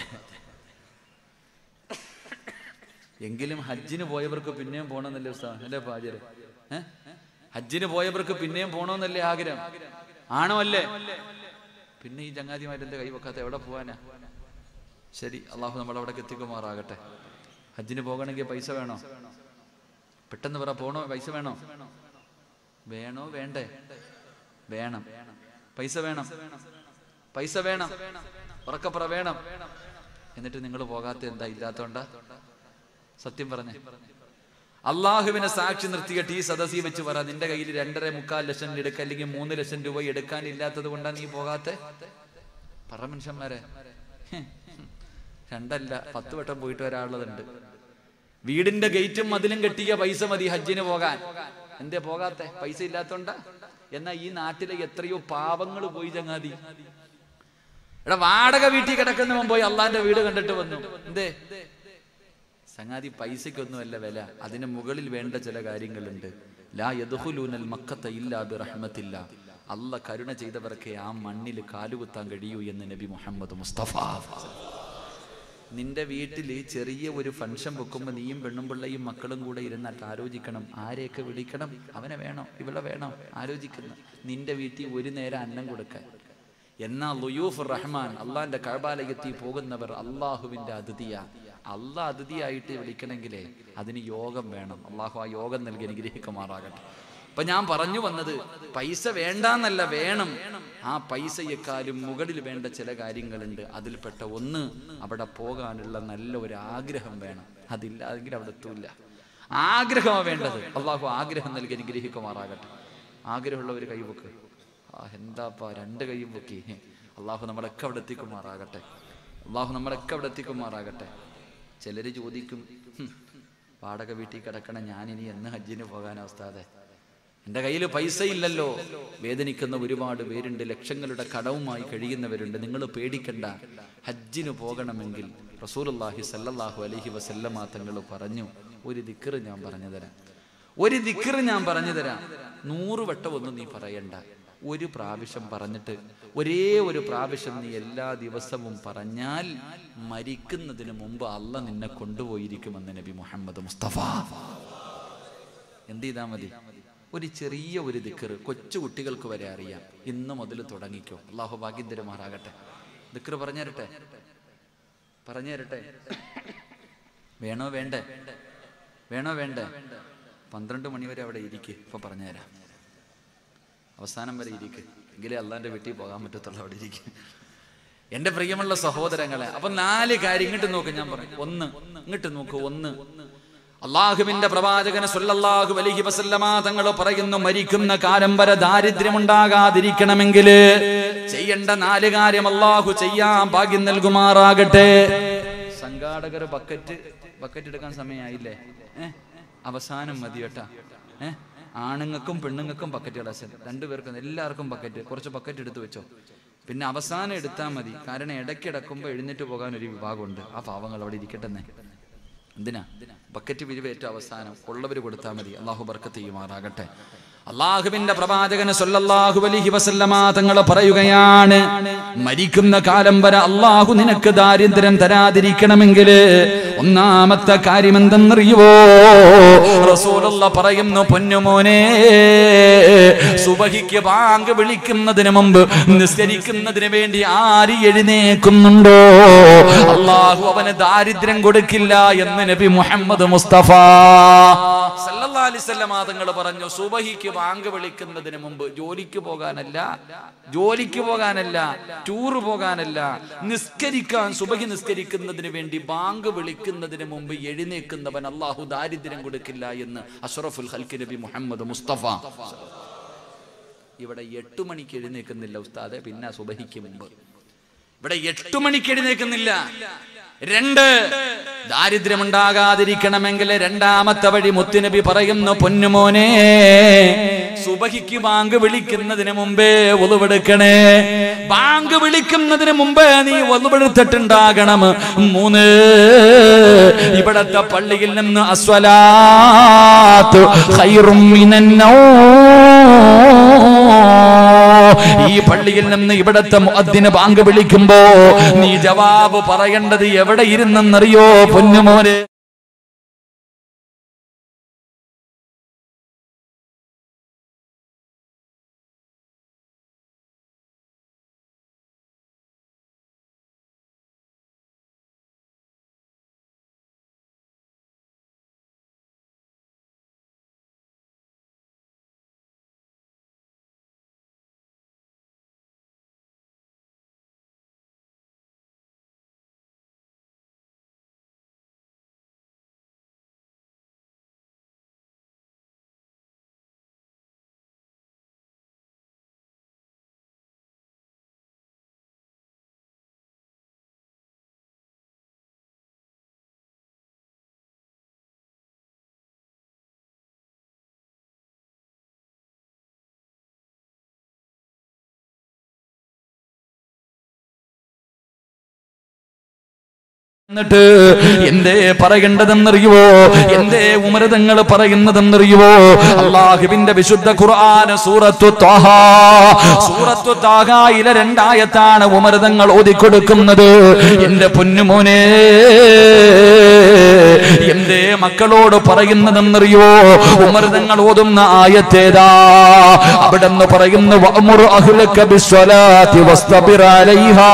എങ്കിലും ഹജ്ജിന് പോയവർക്ക് പിന്നെയും പോകണമെന്നല്ലേ ഉസ്താദ് അല്ലേ പാചര ഹജ്ജിന് പോയവർക്ക് പിന്നെയും പോകണമെന്നല്ലേ ആഗ്രഹം ആണോ അല്ലേ പിന്നെ ഈ ചങ്ങാതിമാരെന്റെ കൈ വെക്കാത്ത എവിടെ പോവാനാ ശരി അള്ളാഹു നമ്മളവിടെ എത്തിക്കുമാറാകട്ടെ ഹജ്ജിന് പോകണമെങ്കിൽ പൈസ വേണോ പെട്ടെന്ന് പറ പോണോ പൈസ വേണോ വേണോ വേണ്ടേ വേണം പൈസ വേണം പൈസ വേണം ഉറക്കപ്പുറ വേണം എന്നിട്ട് നിങ്ങൾ പോകാത്ത എന്താ ഇല്ലാത്തോണ്ടാ സത്യം പറഞ്ഞേ അള്ളാഹുവിനെ സാക്ഷി നിർത്തിയിട്ട് ഈ സദസ്സി വെച്ച് പറ നിന്റെ കയ്യിൽ രണ്ടര മുക്കാൽ ലക്ഷം എടുക്ക അല്ലെങ്കിൽ മൂന്ന് ലക്ഷം രൂപ എടുക്കാനില്ലാത്തത് കൊണ്ടാ നീ പോകാത്തെ പറ മനുഷ്യന്മാരെ ഹ്. രണ്ടല്ല പത്ത് വട്ടം പോയിട്ട് വരാനുള്ളതുണ്ട് വീടിന്റെ ഗേറ്റും മതിലും കെട്ടിയ പൈസ മതി ഹജ്ജിന് പോകാൻ എന്തേ പോകാത്തെ പൈസ ഇല്ലാത്തോണ്ടാ എന്നാ ഈ നാട്ടിലെ എത്രയോ പാവങ്ങൾ പോയി ചങ്ങാതി എടാ വാടക വീട്ടിൽ കിടക്കുന്നവൻ പോയി അള്ളാന്റെ വീട് കണ്ടിട്ട് വന്നു എന്തേ സംഗാതി പൈസയ്ക്കൊന്നുമല്ല വില അതിന് മുകളിൽ വേണ്ട ചില കാര്യങ്ങളുണ്ട് ലാ യദ്ഖുലൂനൽ മക്കത്ത ഇല്ലാ ബിറഹ്മത്തില്ല അല്ല കരുണ ചെയ്തവർക്ക് ആ മണ്ണിൽ കാലുകുത്താൻ കഴിയൂ എന്ന് നബി മുഹമ്മദ് മുസ്തഫ നിന്റെ വീട്ടിൽ ചെറിയ ഒരു ഫംഗ്ഷൻ വെക്കുമ്പോൾ നീയും പെണ്ണും പിള്ളയും മക്കളും കൂടെ ഇരുന്നിട്ട് ആലോചിക്കണം ആരെയൊക്കെ വിളിക്കണം അവനെ വേണോ ഇവിടെ വേണോ ആലോചിക്കുന്നു നിന്റെ വീട്ടിൽ ഒരു നേരം അന്നം കൊടുക്കാൻ എന്നാ ലുയൂഫ് റഹ്മാൻ അള്ളാന്റെ കഴബാലയത്തി പോകുന്നവർ അള്ളാഹുവിന്റെ അതിഥിയ അള്ളാഹ് അതിഥിയായിട്ട് വിളിക്കണമെങ്കിലേ അതിന് യോഗം വേണം അള്ളാഹു ആ യോഗം നൽകി അനുഗ്രഹിക്കുമാറാകട്ടെ അപ്പൊ ഞാൻ പറഞ്ഞു വന്നത് പൈസ വേണ്ടാന്നല്ല വേണം ആ പൈസയെക്കാളും മുകളിൽ വേണ്ട ചില കാര്യങ്ങളുണ്ട് അതിൽപ്പെട്ട ഒന്ന് അവിടെ പോകാനുള്ള നല്ല ഒരു ആഗ്രഹം വേണം അതില്ലാതെങ്കിൽ അവിടെ എത്തൂല ആഗ്രഹമാണ് വേണ്ടത് അള്ളാഹു ആഗ്രഹം നൽകി അനുഗ്രഹിക്കുമാറാകട്ടെ ആഗ്രഹമുള്ളവർ കൈവക്ക് ആ എന്താപ്പാ രണ്ട് കൈയും പൊക്കി അള്ളാഹു നമ്മളൊക്കെ അവിടെ എത്തിക്കുമാറാകട്ടെ അള്ളാഹു നമ്മളൊക്കെ അവിടെ എത്തിക്കുമാറാകട്ടെ ചിലര് ചോദിക്കും "ഹും, വാടക വീട്ടിൽ കിടക്കണ ഞാനിനി എന്ന് ഹജ്ജിന് പോകാൻ അവസ്ഥാതെ എൻ്റെ കയ്യിൽ പൈസ ഇല്ലല്ലോ വേദനിക്കുന്ന ഒരുപാട് പേരുണ്ട് ലക്ഷങ്ങളുടെ കടവുമായി കഴിയുന്നവരുണ്ട് നിങ്ങൾ പേടിക്കണ്ട ഹജ്ജിന് പോകണമെങ്കിൽ റസൂലുള്ളാഹി സല്ലല്ലാഹു അലൈഹി വസല്ലമ തങ്ങൾ പറഞ്ഞു ഒരു ദിക്കറ് ഞാൻ പറഞ്ഞു തരാം ഒരു ദിക്കറ് ഞാൻ പറഞ്ഞു തരാം നൂറ് വട്ടം ഒന്നും നീ പറയണ്ട ഒരു പ്രാവശ്യം പറഞ്ഞിട്ട് ഒരേ ഒരു പ്രാവശ്യം നീ എല്ലാ ദിവസവും പറഞ്ഞാൽ മരിക്കുന്നതിന് മുമ്പ് അല്ല നിന്നെ കൊണ്ടുപോയിരിക്കുമെന്ന് നബി മുഹമ്മദ് മുസ്തഫ എന്ത് ചെയ്താൽ മതി ഒരു ചെറിയ ഒരു ദിക്കറ് കൊച്ചു കുട്ടികൾക്ക് വരെ അറിയാം ഇന്ന് മുതൽ തുടങ്ങിക്കോ അള്ളാഹു ഭാഗ്യം തരുമാറാകട്ടെ ദിക്കറ് പറഞ്ഞു തരട്ടെ പറഞ്ഞു തരട്ടെ വേണോ വേണ്ടേ വേണോ വേണ്ടേ പന്ത്രണ്ട് മണി വരെ അവിടെ ഇരിക്ക് ഇപ്പൊ പറഞ്ഞുതരാം അവസാനം വരെ ഇരിക്ക് എങ്കിലേ അള്ളാന്റെ വീട്ടിൽ പോകാൻ പറ്റത്തുള്ളൂ അവിടെ ഇരിക്കും എന്റെ പ്രിയമുള്ള സഹോദരങ്ങളെ അപ്പൊ നാല് കാര്യം ഇങ്ങോട്ട് നോക്ക് ഞാൻ പറയും ഒന്ന് ഇങ്ങോട്ട് നോക്ക് ഒന്ന് അള്ളാഹുവിന്റെ പ്രവാചകന് സല്ലല്ലാഹു അലൈഹി വസല്ലമ തങ്ങൾ പറയുന്നു മരിക്കുന്ന കാലം വരെ ദാരിദ്ര്യമുണ്ടാകാതിരിക്കണമെങ്കിൽ ചെയ്യേണ്ട നാല് കാര്യം അള്ളാഹു ചെയ്യാൻ ഭാഗ്യം നൽകുമാറാകട്ടെ സംഘാടകർ ബക്കറ്റ് ബക്കറ്റ് എടുക്കാൻ സമയമായില്ലേ ഏ അവസാനം മതി കേട്ടാ ഏ ആണുങ്ങൾക്കും പെണ്ണുങ്ങൾക്കും ബക്കറ്റ് ഇടാൻ രണ്ടുപേർക്കും എല്ലാവർക്കും ബക്കറ്റ് കുറച്ച് ബക്കറ്റ് എടുത്തു വെച്ചോ പിന്നെ അവസാനം എടുത്താൽ മതി കാരണം ഇടയ്ക്കിടക്കുമ്പോൾ എഴുന്നേറ്റ് പോകാൻ ഒരു വിഭാഗമുണ്ട് ആ പാവങ്ങൾ അവിടെ ഇരിക്കട്ടെന്നേ എന്തിനാ ബക്കറ്റ് പിരിവ് ഏറ്റവും അവസാനം ഉള്ളവർ കൊടുത്താൽ മതി അള്ളാഹു ബർക്കത്ത് ചെയ്യുമാറാകട്ടെ അള്ളാഹുവിന്റെ പ്രവാചകന് സല്ലല്ലാഹു അലൈഹി വസല്ലമ തങ്ങൾ പറയുകയാണ് മരിക്കുന്ന കാലം വരെ അള്ളാഹു നിനക്ക് ദാരിദ്ര്യം തരാതിരിക്കണമെങ്കിൽ ഒന്നാമത്തെ കാര്യം എന്തെന്നറിയുവോ റസൂലുള്ള പറയുന്നു പൊന്നുമോനെ സുബഹിക്ക് ബാങ്ക് വിളിക്കുന്നതിന് മുമ്പ് നിസ്കരിക്കുന്നതിന് വേണ്ടി ആര് എഴുന്നേക്കുന്നുണ്ടോ അള്ളാഹു അവന് ദാരിദ്ര്യം കൊടുക്കില്ല എന്ന് നബി മുഹമ്മദ് മുസ്തഫ സല്ലല്ലാഹു അലൈഹി വസല്ലമ തങ്ങൾ പറഞ്ഞു സുബഹിക്ക് ബാങ്ക് വിളിക്കുന്നതിന് മുമ്പ് ജോലിക്ക് പോകാനല്ല ജോലിക്ക് പോകാനല്ല ടൂർ പോകാനല്ല നിസ്കരിക്കാൻ സുബഹി നിസ്കരിക്കുന്നതിന് വേണ്ടി ബാങ്ക് വിളിക്കുന്നതിന് മുമ്പ് എഴുന്നേക്കുന്നവൻ അള്ളാഹു ദാരിദ്ര്യം കൊടുക്കില്ല എന്ന് അഷ്റഫുൽ ഹൽക്ക് നബി മുഹമ്മദ് മുസ്തഫ ഇവിടെ എട്ടു മണിക്ക് എഴുന്നേക്കുന്നില്ല ഉസ്താദെ പിന്നെ സുബഹിക്ക് മുമ്പ് ഇവിടെ എട്ടു മണിക്ക് എഴുന്നേക്കുന്നില്ല രണ്ട് ദാരിദ്ര്യമുണ്ടാകാതിരിക്കണമെങ്കിൽ രണ്ടാമത്തെ വഴി മുത്തുനബി പറയുന്നു പൊന്നുമോനെ സുബഹിക്ക് ബാങ്ക് വിളിക്കുന്നതിന് മുമ്പേ ഒളിവെടുക്കണേ ബാങ്ക് വിളിക്കുന്നതിന് മുമ്പേ നീ ഒളിവെടുത്തിട്ടുണ്ടാകണം മൂന്ന് ഇവിടത്തെ പള്ളിയിൽ നിന്ന് അസ്വലാത്ത് ഖൈറും മിനന്നൗ ഈ പള്ളിയിൽ നിന്ന് ഇവിടത്തെ മുഅദ്ദിന് ബാങ്ക് വിളിക്കുമ്പോ നീ ജവാബ് പറയേണ്ടത് എവിടെ ഇരുന്നെന്നറിയോ പൊന്നുമോനെ എന്നിട്ട് എന്തേ പറയേണ്ടതെന്നറിയുവോ എന്തേ ഉമരതങ്ങൾ പറയുന്നതെന്നറിയുവോ അള്ളാഹുവിന്റെ വിശുദ്ധ ഖുർആന സൂറത്തു ത്വാഹ സൂറത്തു ത്വാഹയിലെ രണ്ടായത്താണ് ഉമരതങ്ങൾ ഓതിക്കൊടുക്കുന്നത് എന്റെ പൊന്നുമോനെ എന്തേ മക്കളോട് പറയുന്നതെന്നറിയോ ഉമരതങ്ങൾ ഓതുന്ന ആയത്തേതാ അവിടെ നിന്ന് പറയുന്നു വഅ്മുർ അഹ്ലക ബിസ്വലാത്തി വസ്തബിർ അലൈഹാ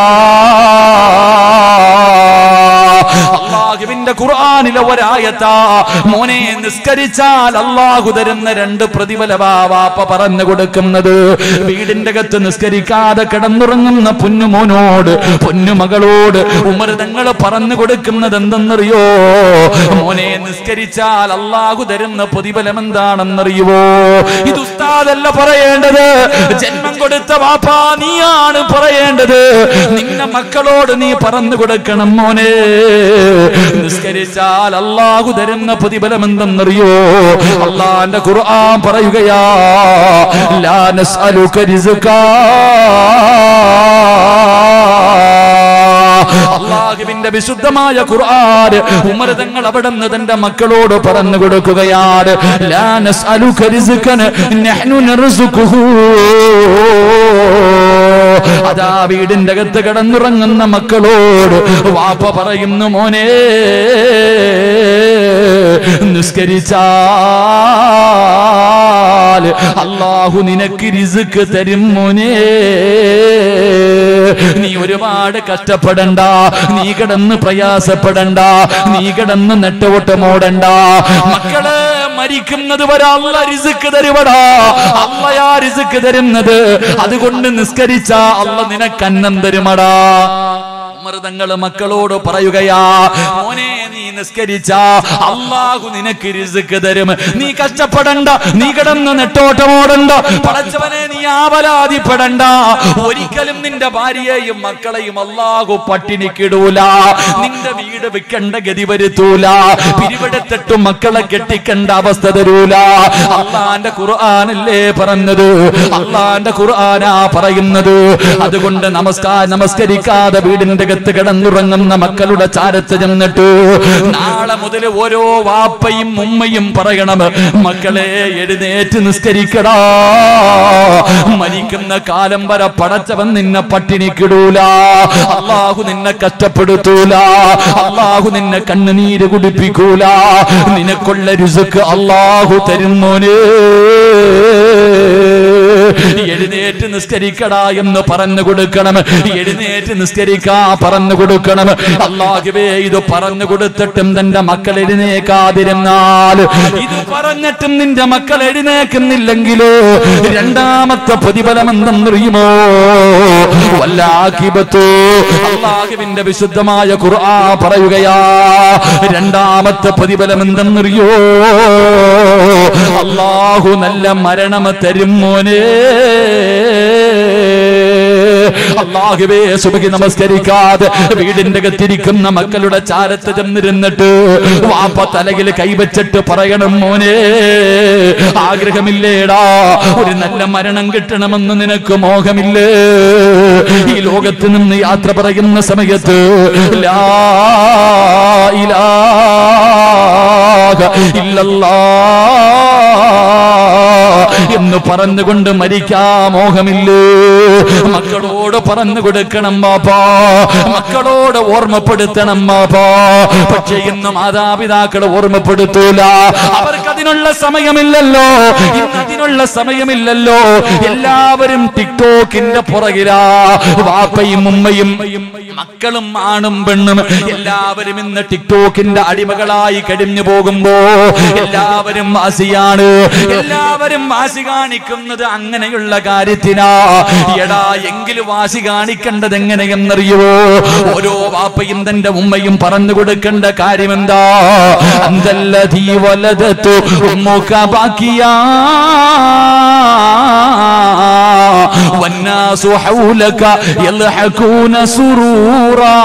അള്ളാഹുവിന്റെ ഖുർആനിലെ ഒരായത്താ മോനെ നിസ്കരിച്ചാൽ അള്ളാഹു തരുന്ന രണ്ട് പ്രതിഫലവാ വാപ്പ പറഞ്ഞു കൊടുക്കുന്നത് വീടിന്റെ അകത്ത് നിസ്കരിക്കാതെ കിടന്നുറങ്ങുന്ന പൊന്നുമോനോട് പൊന്നുമകളോട് ഉമർ തങ്ങൾ പറഞ്ഞു കൊടുക്കുന്നത് എന്തെന്നറിയോ മോനെ നിസ്കരിച്ചാൽ അള്ളാഹു തരുന്ന പ്രതിഫലം എന്താണെന്നറിയുവോ ഇത് ഉസ്താദല്ല പറയേണ്ടത് ജന്മം കൊടുത്ത വാപ്പാ നീയാണ് പറയേണ്ടത് നിന്നെ മക്കളോട് നീ പറഞ്ഞു കൊടുക്കണം മോനെ നിസ്കരിച്ചാൽ അള്ളാഹു തരുന്ന പ്രതിഫലം എന്തെന്നറിയോ അള്ളാന്റെ ഖുർആൻ പറയുകയാ ലാ നസ്അലുക റിസ്കാ അള്ളാഹുവിന്റെ വിശുദ്ധമായ ഖുർആൻ ഉമർ തങ്ങൾ അവിടെ നിന്ന് തന്റെ മക്കളോട് പറഞ്ഞു കൊടുക്കുകയാണ് ലാ നസ്അലുക റിസ്കൻ നഹ്നു നർസുഖുഹു അതാ വീടിന്റെ അകത്ത് കിടന്നുറങ്ങുന്ന മക്കളോട് വാപ്പ പറയുന്നു മോനെ നിസ്കരിച്ചാൽ അള്ളാഹു നിനക്ക് രിസുക്ക് തരും മോനെ നീ ഒരുപാട് കഷ്ടപ്പെടണ്ട നീ കിടന്ന് പ്രയാസപ്പെടണ്ട നീ കിടന്ന് നെട്ടോട്ടമോടണ്ട മക്കള് മരിക്കുന്നത് വരെ അല്ല രിസുക്ക് തരുവടാ അല്ലയാ രിസുക്ക് തരുന്നത് അതുകൊണ്ട് നിസ്കരിച്ച അല്ല നിനക്ക് അന്നം തരുമടാ മൃതങ്ങള് മക്കളോട് പറയുകയാ മോനെ നീ നിസ്കരിച്ച അള്ളാഹു നിനക്ക് രിസുക്ക് തരും നീ കഷ്ടപ്പെടണ്ട നീ കിടന്ന് നെട്ടോട്ടമോടണ്ട പടച്ചവനെ നീ ആവലാതിപ്പെടണ്ട ഒരിക്കലും നിന്റെ ഭാര്യയെയും മക്കളെയും അള്ളാഹു പട്ടിണിക്കിടൂല നിന്റെ വീട് വിൽക്കേണ്ട ഗതി വരുത്തൂല പിരിവെടുത്തിട്ടും മക്കളെ കെട്ടിക്കേണ്ട അവസ്ഥ തരൂല അള്ളാന്റെ ഖുർആാനല്ലേ പറഞ്ഞത് അള്ളാന്റെ ഖുർആനാ പറയുന്നത് അതുകൊണ്ട് നമസ്കാര നമസ്കരിക്കാതെ വീടിന്റെ അകത്ത് കിടന്നുറങ്ങുന്ന മക്കളുടെ ചാരത്ത് ചെന്നിട്ട് നാളെ മുതൽ ഓരോ വാപ്പയും ഉമ്മയും പറയണം മക്കളെ എഴുന്നേറ്റ് നിസ്കരിക്കടാ മരിക്കുന്ന കാലം വരെ പടച്ചവൻ നിന്നെ പട്ടിണിക്കിടൂല അള്ളാഹു നിന്നെ കഷ്ടപ്പെടുത്തൂല അള്ളാഹു നിന്നെ കണ്ണുനീര് കുടിപ്പിക്കൂല നിനക്കുള്ള രുസുക്ക് അള്ളാഹു തരുന്നോനേ എഴുന്നേറ്റ് നിസ്കരിക്കടാ എന്ന് പറഞ്ഞു കൊടുക്കണം എഴുന്നേറ്റ് നിസ്കരിക്കാ പറഞ്ഞു കൊടുക്കണം അള്ളാഹുവേ ഇത് പറഞ്ഞു കൊടുത്തിട്ടും തന്റെ മക്കൾ എഴുന്നേക്കാതിരുന്നാൽ ഇത് പറഞ്ഞിട്ടും നിന്റെ മക്കൾ എഴുന്നേക്കുന്നില്ലെങ്കിലോ രണ്ടാമത്തെ പ്രതിഫലം എന്തെന്നറിയുമോ വല്ലാക്കിബത്തോ അള്ളാഹുവിന്റെ വിശുദ്ധമായ ഖുർആ പറയുകയാ രണ്ടാമത്തെ പ്രതിഫലം എന്തെന്നറിയോ അള്ളാഹു നല്ല മരണം തരും മോനെ അള്ളാഹുവേ സുബഹി നമസ്കരിക്കാതെ വീടിന്റെ അകത്തിരിക്കുന്ന മക്കളുടെ ചാരത്ത് ചെന്നിരുന്നിട്ട് വാപ്പ തലയിൽ കൈവച്ചിട്ട് പറയണം മോനെ ആഗ്രഹമില്ലേടാ ഒരു നല്ല മരണം കിട്ടണമെന്ന് നിനക്ക് മോഹമില്ലേ ഈ ലോകത്ത് നിന്ന് യാത്ര പറയുന്ന സമയത്ത് ലാ ഇലാഹ ഇല്ലല്ലാ എന്ന് പറഞ്ഞുകൊണ്ട് മരിക്കാ മോഹമില്ലേ മക്കളോട് പറഞ്ഞു കൊടുക്കണം ബാപ്പാ മക്കളോട് ഓർമ്മപ്പെടുത്തണം ബാപ്പാ പക്ഷെ ഇന്ന് മാതാപിതാക്കൾ ഓർമ്മപ്പെടുത്തൂല അവർക്ക് അതിനുള്ള സമയമില്ലല്ലോ ഇന്ന് അതിനുള്ള സമയമില്ലല്ലോ എല്ലാവരും ടിക്ടോക്കിന്റെ പുറകിലാ വാപ്പയും ഉമ്മയും മക്കളും ആണും പെണ്ണും എല്ലാവരും ഇന്ന് ടിക്ടോക്കിന്റെ അടിമകളായി കഴിഞ്ഞു പോകുമ്പോ എല്ലാവരും വാസിയാണ് എല്ലാവരും വാസി കാണിക്കുന്നത് അങ്ങനെയുള്ള കാര്യത്തിനാ എടാ എങ്കിലും വാസി കാണിക്കേണ്ടത് എങ്ങനെയെന്നറിയുവോ ഓരോ വാപ്പയും തന്റെ ഉമ്മയും പറഞ്ഞു കൊടുക്കേണ്ട കാര്യം എന്താ അന്തല്ലതീ വലതത്തു ഉമ്മുക ബാക്കിയാ والناس حولك يضحكون سرورا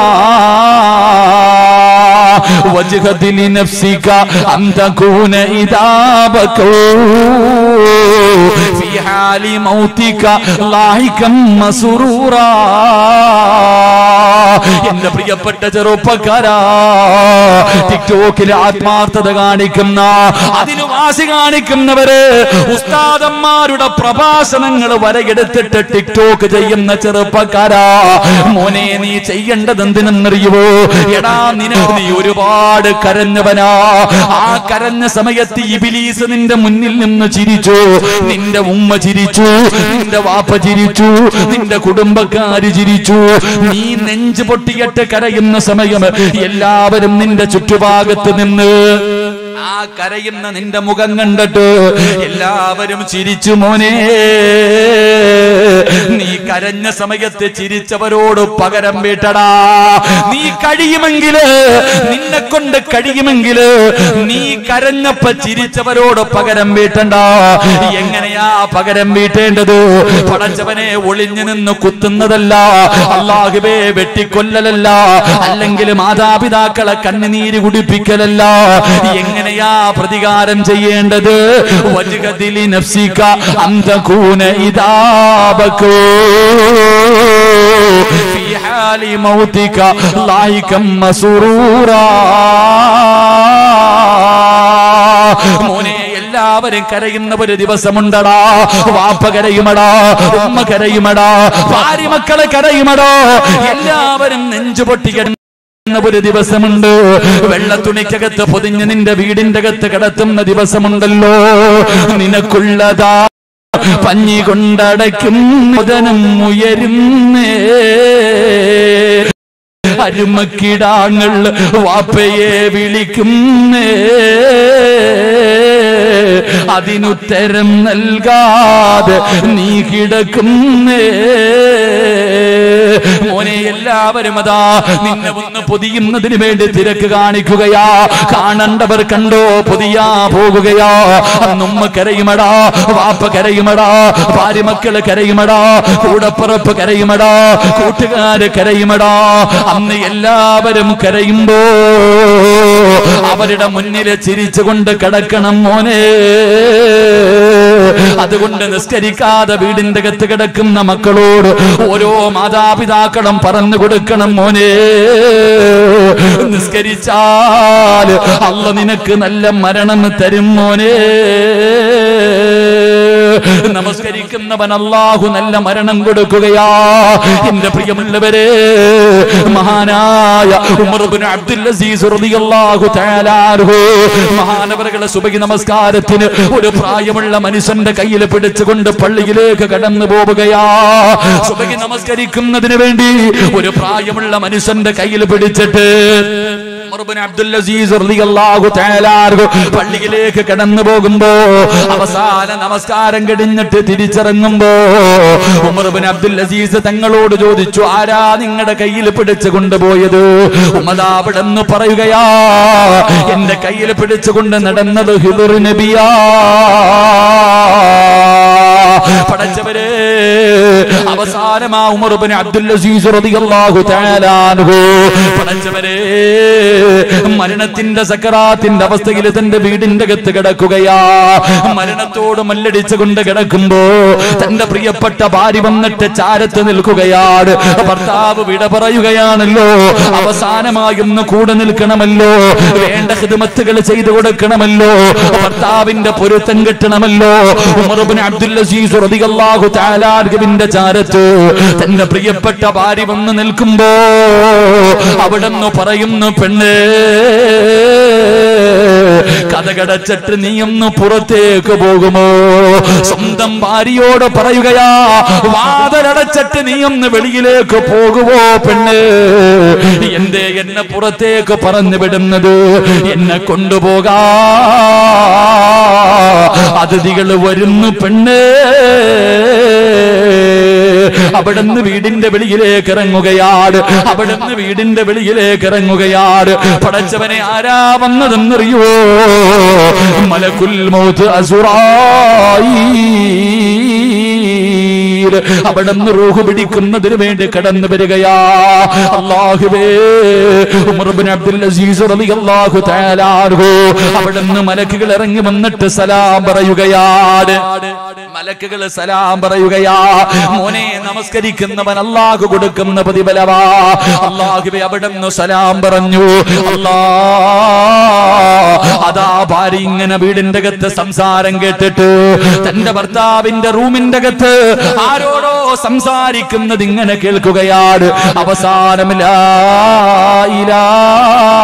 وجهد لنفسك أن تكون إذا بكوا في حال موتك لاحقا مسرورا എന്റെ പ്രിയപ്പെട്ട പ്രിയപ്പെട്ട ചെറുപ്പക്കാരാ ടിക്ടോക്കിൽ ആത്മാർത്ഥത കാണിക്കുന്ന അതിന് വാശി കാണിക്കുന്നവര് ഉസ്താദന്മാരുടെ പ്രഭാഷണങ്ങൾ വരയെടുത്തിട്ട് ടിക്ടോക്ക് ചെയ്യുന്ന ചെറുപ്പക്കാരാ മോനെ നീ ചെയ്യേണ്ടത് എന്തിനെന്നറിയുവോ എടാ നിന നീ ഒരുപാട് കരഞ്ഞവനാ ആ കരഞ്ഞ സമയത്ത് ഇബിലീസ് നിന്റെ മുന്നിൽ നിന്ന് ചിരിച്ചു നിന്റെ ഉമ്മ ചിരിച്ചു നിന്റെ വാപ്പ ചിരിച്ചു നിന്റെ കുടുംബക്കാര് ചിരിച്ചു നീ നെഞ്ചു പൊട്ടിയിട്ട് കരയുന്ന സമയം എല്ലാവരും നിന്റെ ചുറ്റുഭാഗത്ത് നിന്ന് ആ കരയുന്ന നിന്റെ മുഖം കണ്ടിട്ട് എല്ലാവരും ചിരിച്ചു മോനെ നീ കരഞ്ഞ സമയത്ത് ചിരിച്ചവരോട് പകരം വീട്ടടാ നീ കഴിയുമെങ്കില് നിന്നെ കൊണ്ട് കഴിയുമെങ്കില് നീ കരഞ്ഞപ്പ ചിരിച്ചവരോട് പകരം വീട്ടണ്ട എങ്ങനെയാ പകരം വീട്ടേണ്ടത് പടച്ചവനെ ഒളിഞ്ഞു നിന്ന് കുത്തുന്നതല്ല അള്ളാഹുബേ വെട്ടിക്കൊല്ലലല്ല അല്ലെങ്കിൽ മാതാപിതാക്കളെ കണ്ണുനീര് കുടിപ്പിക്കലല്ല എങ്ങനെയാ പ്രതികാരം ചെയ്യേണ്ടത് വജുഗതിലി നഫ്സിക അന്തകൂന ഇതാബക്കോ في حال موتك لايكا مسرورا മോനെ എല്ലാവരും കരയുന്ന ഒരു ദിവസമുണ്ടടാ വാപ്പ കരയുമടാ ഉമ്മ കരയുമടാ ഭാര്യ മക്കളെ കരയുമടാ എല്ലാവരും നെഞ്ചു പൊട്ടിക്കണം എന്ന ഒരു ദിവസമുണ്ട് വെള്ള തുണിക്കകത്ത് പൊതിഞ്ഞ് നിന്റെ വീടിന്റെ അകത്ത് കിടത്തുന്ന ദിവസമുണ്ടല്ലോ നിനക്കുള്ളതാ പഞ്ഞി കൊണ്ടടയ്ക്കും മുതനം ഉയരുന്നേ അരുമക്കിടാങ്ങൾ വാപ്പയെ വിളിക്കുന്നേ അതിനുത്തരം നൽകാതെ നീ കിടക്കുന്നേ മോനെ എല്ലാവരും അതാ നിന്നെ ഒന്ന് പൊതിയുന്നതിന് വേണ്ടി തിരക്ക് കാണിക്കുകയാ കാണണ്ടവർ കണ്ടോ പൊതിയാ പോകുകയാ അന്നുമ്മ കരയുമടാ വാപ്പ കരയുമടാ ഭാര്യ മക്കള് കരയുമടാ കൂടപ്പുറപ്പ് കരയുമടാ കൂട്ടുകാര് കരയുമടാ അന്ന് എല്ലാവരും കരയുമ്പോ അവരുടെ മുന്നിൽ ചിരിച്ചുകൊണ്ട് കിടക്കണം മോനെ അതുകൊണ്ട് നിസ്കരിക്കാതെ വീടിന്റെ അകത്ത് കിടക്കുന്ന മക്കളോട് ഓരോ മാതാപിതാക്കളും പറഞ്ഞു കൊടുക്കണം മോനെ നിസ്കരിച്ചാൽ അല്ല നിനക്ക് നല്ല മരണം തരും മോനെ നമസ്കരിക്കുന്നവൻ അള്ളാഹു നല്ല മരണം കൊടുക്കുകയാ എന്റെ പ്രിയമുള്ളവരെ മഹാനായ ഉമർ ഇബ്നു അബ്ദുൽ അസീസ് റളിയല്ലാഹു തആല അൻഹു മഹാനവറുകളെ സുബഹി നമസ്കാരത്തിന് ഒരു പ്രായമുള്ള മനുഷ്യന്റെ കയ്യിൽ പിടിച്ചുകൊണ്ട് പള്ളിയിലേക്ക് കടന്നു പോവുകയാ സുബഹി നമസ്കരിക്കുന്നതിന് വേണ്ടി ഒരു പ്രായമുള്ള മനുഷ്യന്റെ കയ്യിൽ പിടിച്ചിട്ട് ഉമർ ഇബ്നു അബ്ദുൽ അസീസ് റളിയല്ലാഹു തആല അൻഹു പള്ളിയിലേക്ക് കടന്നു പോകുമ്പോ അവസാന നമസ്കാരം കഴിഞ്ഞിട്ട് തിരിച്ചിറങ്ങുമ്പോ ഉമർ ഇബ്നു അബ്ദുൽ അസീസ് തങ്ങളോട് ചോദിച്ചു ആരാ നിങ്ങളുടെ കയ്യിൽ പിടിച്ചു കൊണ്ടുപോയത് ഉമദാ അവിടെ നിന്ന് പറയുകയാ എന്റെ കയ്യിൽ പിടിച്ചുകൊണ്ട് നടന്നത് ഹിദുർ നബിയാ പടച്ചവരെ അവസാനമാ ഉമർ ഇബ്നു അബ്ദുൽ അസീസ് റളിയല്ലാഹു തആല അൻഹു പടച്ചവരെ മരണത്തിന്റെ സക്കറാത്തിന്റെ അവസ്ഥയിൽ തന്റെ വീടിന്റെ അകത്ത് കിടക്കുകയാ മരണത്തോട് മല്ലടിച്ചു കൊണ്ട് കിടക്കുമ്പോ തന്റെ പ്രിയപ്പെട്ട ഭാര്യ വന്നിട്ട് ചാരത്ത് നിൽക്കുകയാണ് ഭർത്താവ് വിട പറയുകയാണല്ലോ അവസാനമായൊന്ന് കൂടെ നിൽക്കണമല്ലോ വേണ്ട ഹിദമത്തുകൾ ചെയ്തു കൊടുക്കണമല്ലോ ഭർത്താവിന്റെ പൊരുത്തം കിട്ടണമല്ലോ ഉമർബിൻ അബ്ദുൽ അസീസ് റളിയല്ലാഹു തആല അൻഹുവിന്റെ ചാരത്ത് തന്റെ പ്രിയപ്പെട്ട ഭാര്യ വന്ന് നിൽക്കുമ്പോ അവിടെന്ന് പറയുന്നു പെണ്ണേ കഥകടച്ചിട്ട് നീ ഒന്ന് പുറത്തേക്ക് പോകുമോ സ്വന്തം ഭാര്യയോട് പറയുകയാ വാതിലടച്ചിട്ട് നീ ഒന്ന് വെളിയിലേക്ക് പോകുമോ പെണ്ണ് എന്തേ എന്നെ പുറത്തേക്ക് പറഞ്ഞു വിടുന്നത് എന്നെ കൊണ്ടുപോകാ അതിഥികൾ വരുന്നു പെണ്ണ് അവിടുന്ന് വീടിന്റെ വെളിയിലേക്ക് ഇറങ്ങുകയാണ് അവിടുന്ന് വീടിന്റെ വെളിയിലേക്ക് ഇറങ്ങുകയാണ് പടച്ചവനെ ആരാ വന്നതെന്നറിയോ മലക്കുൽ മൗത്ത് അസുറായി അവിടുന്ന് റൂഹ് പിടിക്കുന്നതിന് വേണ്ടി കടന്നു വരികയാ അള്ളാഹുവേ ഉമർ ഇബ്നു അബ്ദുൽ അസീസ് റളിയല്ലാഹു തആല അൻഹു അവിടുന്ന് മലക്കുകൾ ഇറങ്ങി വന്നിട്ട് സലാം പറയുകയാണ് മലക്കുകൾ സലാം പറയുകയാ മോനെ നമസ്കരിക്കുന്നവൻ അള്ളാഹു കൊടുക്കുന്ന പ്രതിഫലവാ അള്ളാഹുവെ അവിടെ നിന്ന് സലാം പറഞ്ഞു അല്ലാ അതാ ഭാര്യ ഇങ്ങനെ വീടിന്റെ അകത്ത് സംസാരം കേട്ടിട്ട് തന്റെ ഭർത്താവിന്റെ റൂമിന്റെ അകത്ത് ആരോടോ സംസാരിക്കുന്നത് ഇങ്ങനെ കേൾക്കുകയാണ് അവസാനം ലാ ഇലാഹ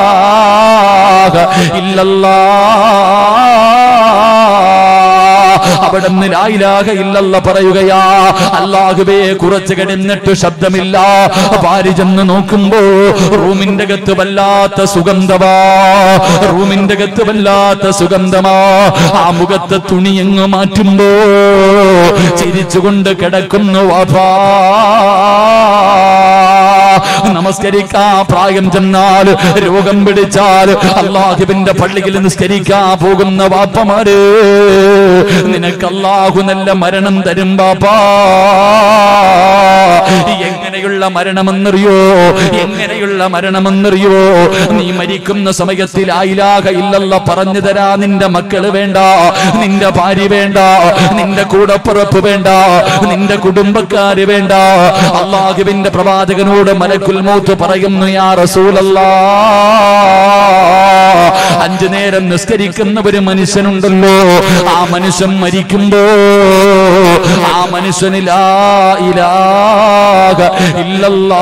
ഇല്ലല്ലാ അവിടുന്ന് ലായിലാക ഇല്ലല്ല പറയുകയാ അല്ലാഹുവേ കുറച്ച് കിടന്നിട്ട് ശബ്ദമില്ല ഭാര്യ ചെന്ന് നോക്കുമ്പോ റൂമിന്റെ അകത്ത് വല്ലാത്ത സുഗന്ധമാ റൂമിന്റെ അകത്ത് വല്ലാത്ത സുഗന്ധമാ ആ മുഖത്തെ തുണി എങ്ങ് മാറ്റുമ്പോ ചിരിച്ചുകൊണ്ട് കിടക്കുന്നു വാഫാ നമസ്കരിക്കാ പ്രായം ചെന്നാൽ രോഗം പിടിച്ചാൽ അള്ളാഹുവിന്റെ പള്ളിയിൽ നിസ്കരിക്കാ പോകുന്ന വാപ്പമാര് നിനക്ക് അള്ളാഹു നല്ല മരണം തരും ബാപ്പാ എങ്ങനെയുള്ള മരണമെന്നറിയോ എങ്ങനെയുള്ള മരണമെന്നറിയോ നീ മരിക്കുന്ന സമയത്തിൽ ആയിലാക ഇല്ലല്ല പറഞ്ഞു തരാ നിന്റെ മക്കള് വേണ്ട നിന്റെ ഭാര്യ വേണ്ട നിന്റെ കൂടപ്പുറപ്പ് വേണ്ട നിന്റെ കുടുംബക്കാര് വേണ്ട അള്ളാഹുവിന്റെ പ്രവാചകനോട് മലക്കുൽ മൗത്ത് പറയുന്നു യാ റസൂലല്ലാ അഞ്ചു നേരം നിസ്കരിക്കുന്ന ഒരു മനുഷ്യനുണ്ടല്ലോ ആ മനുഷ്യൻ മരിക്കുമ്പോ ആ മനുഷ്യന് ലാ ഇലാഹ ഇല്ലല്ലാ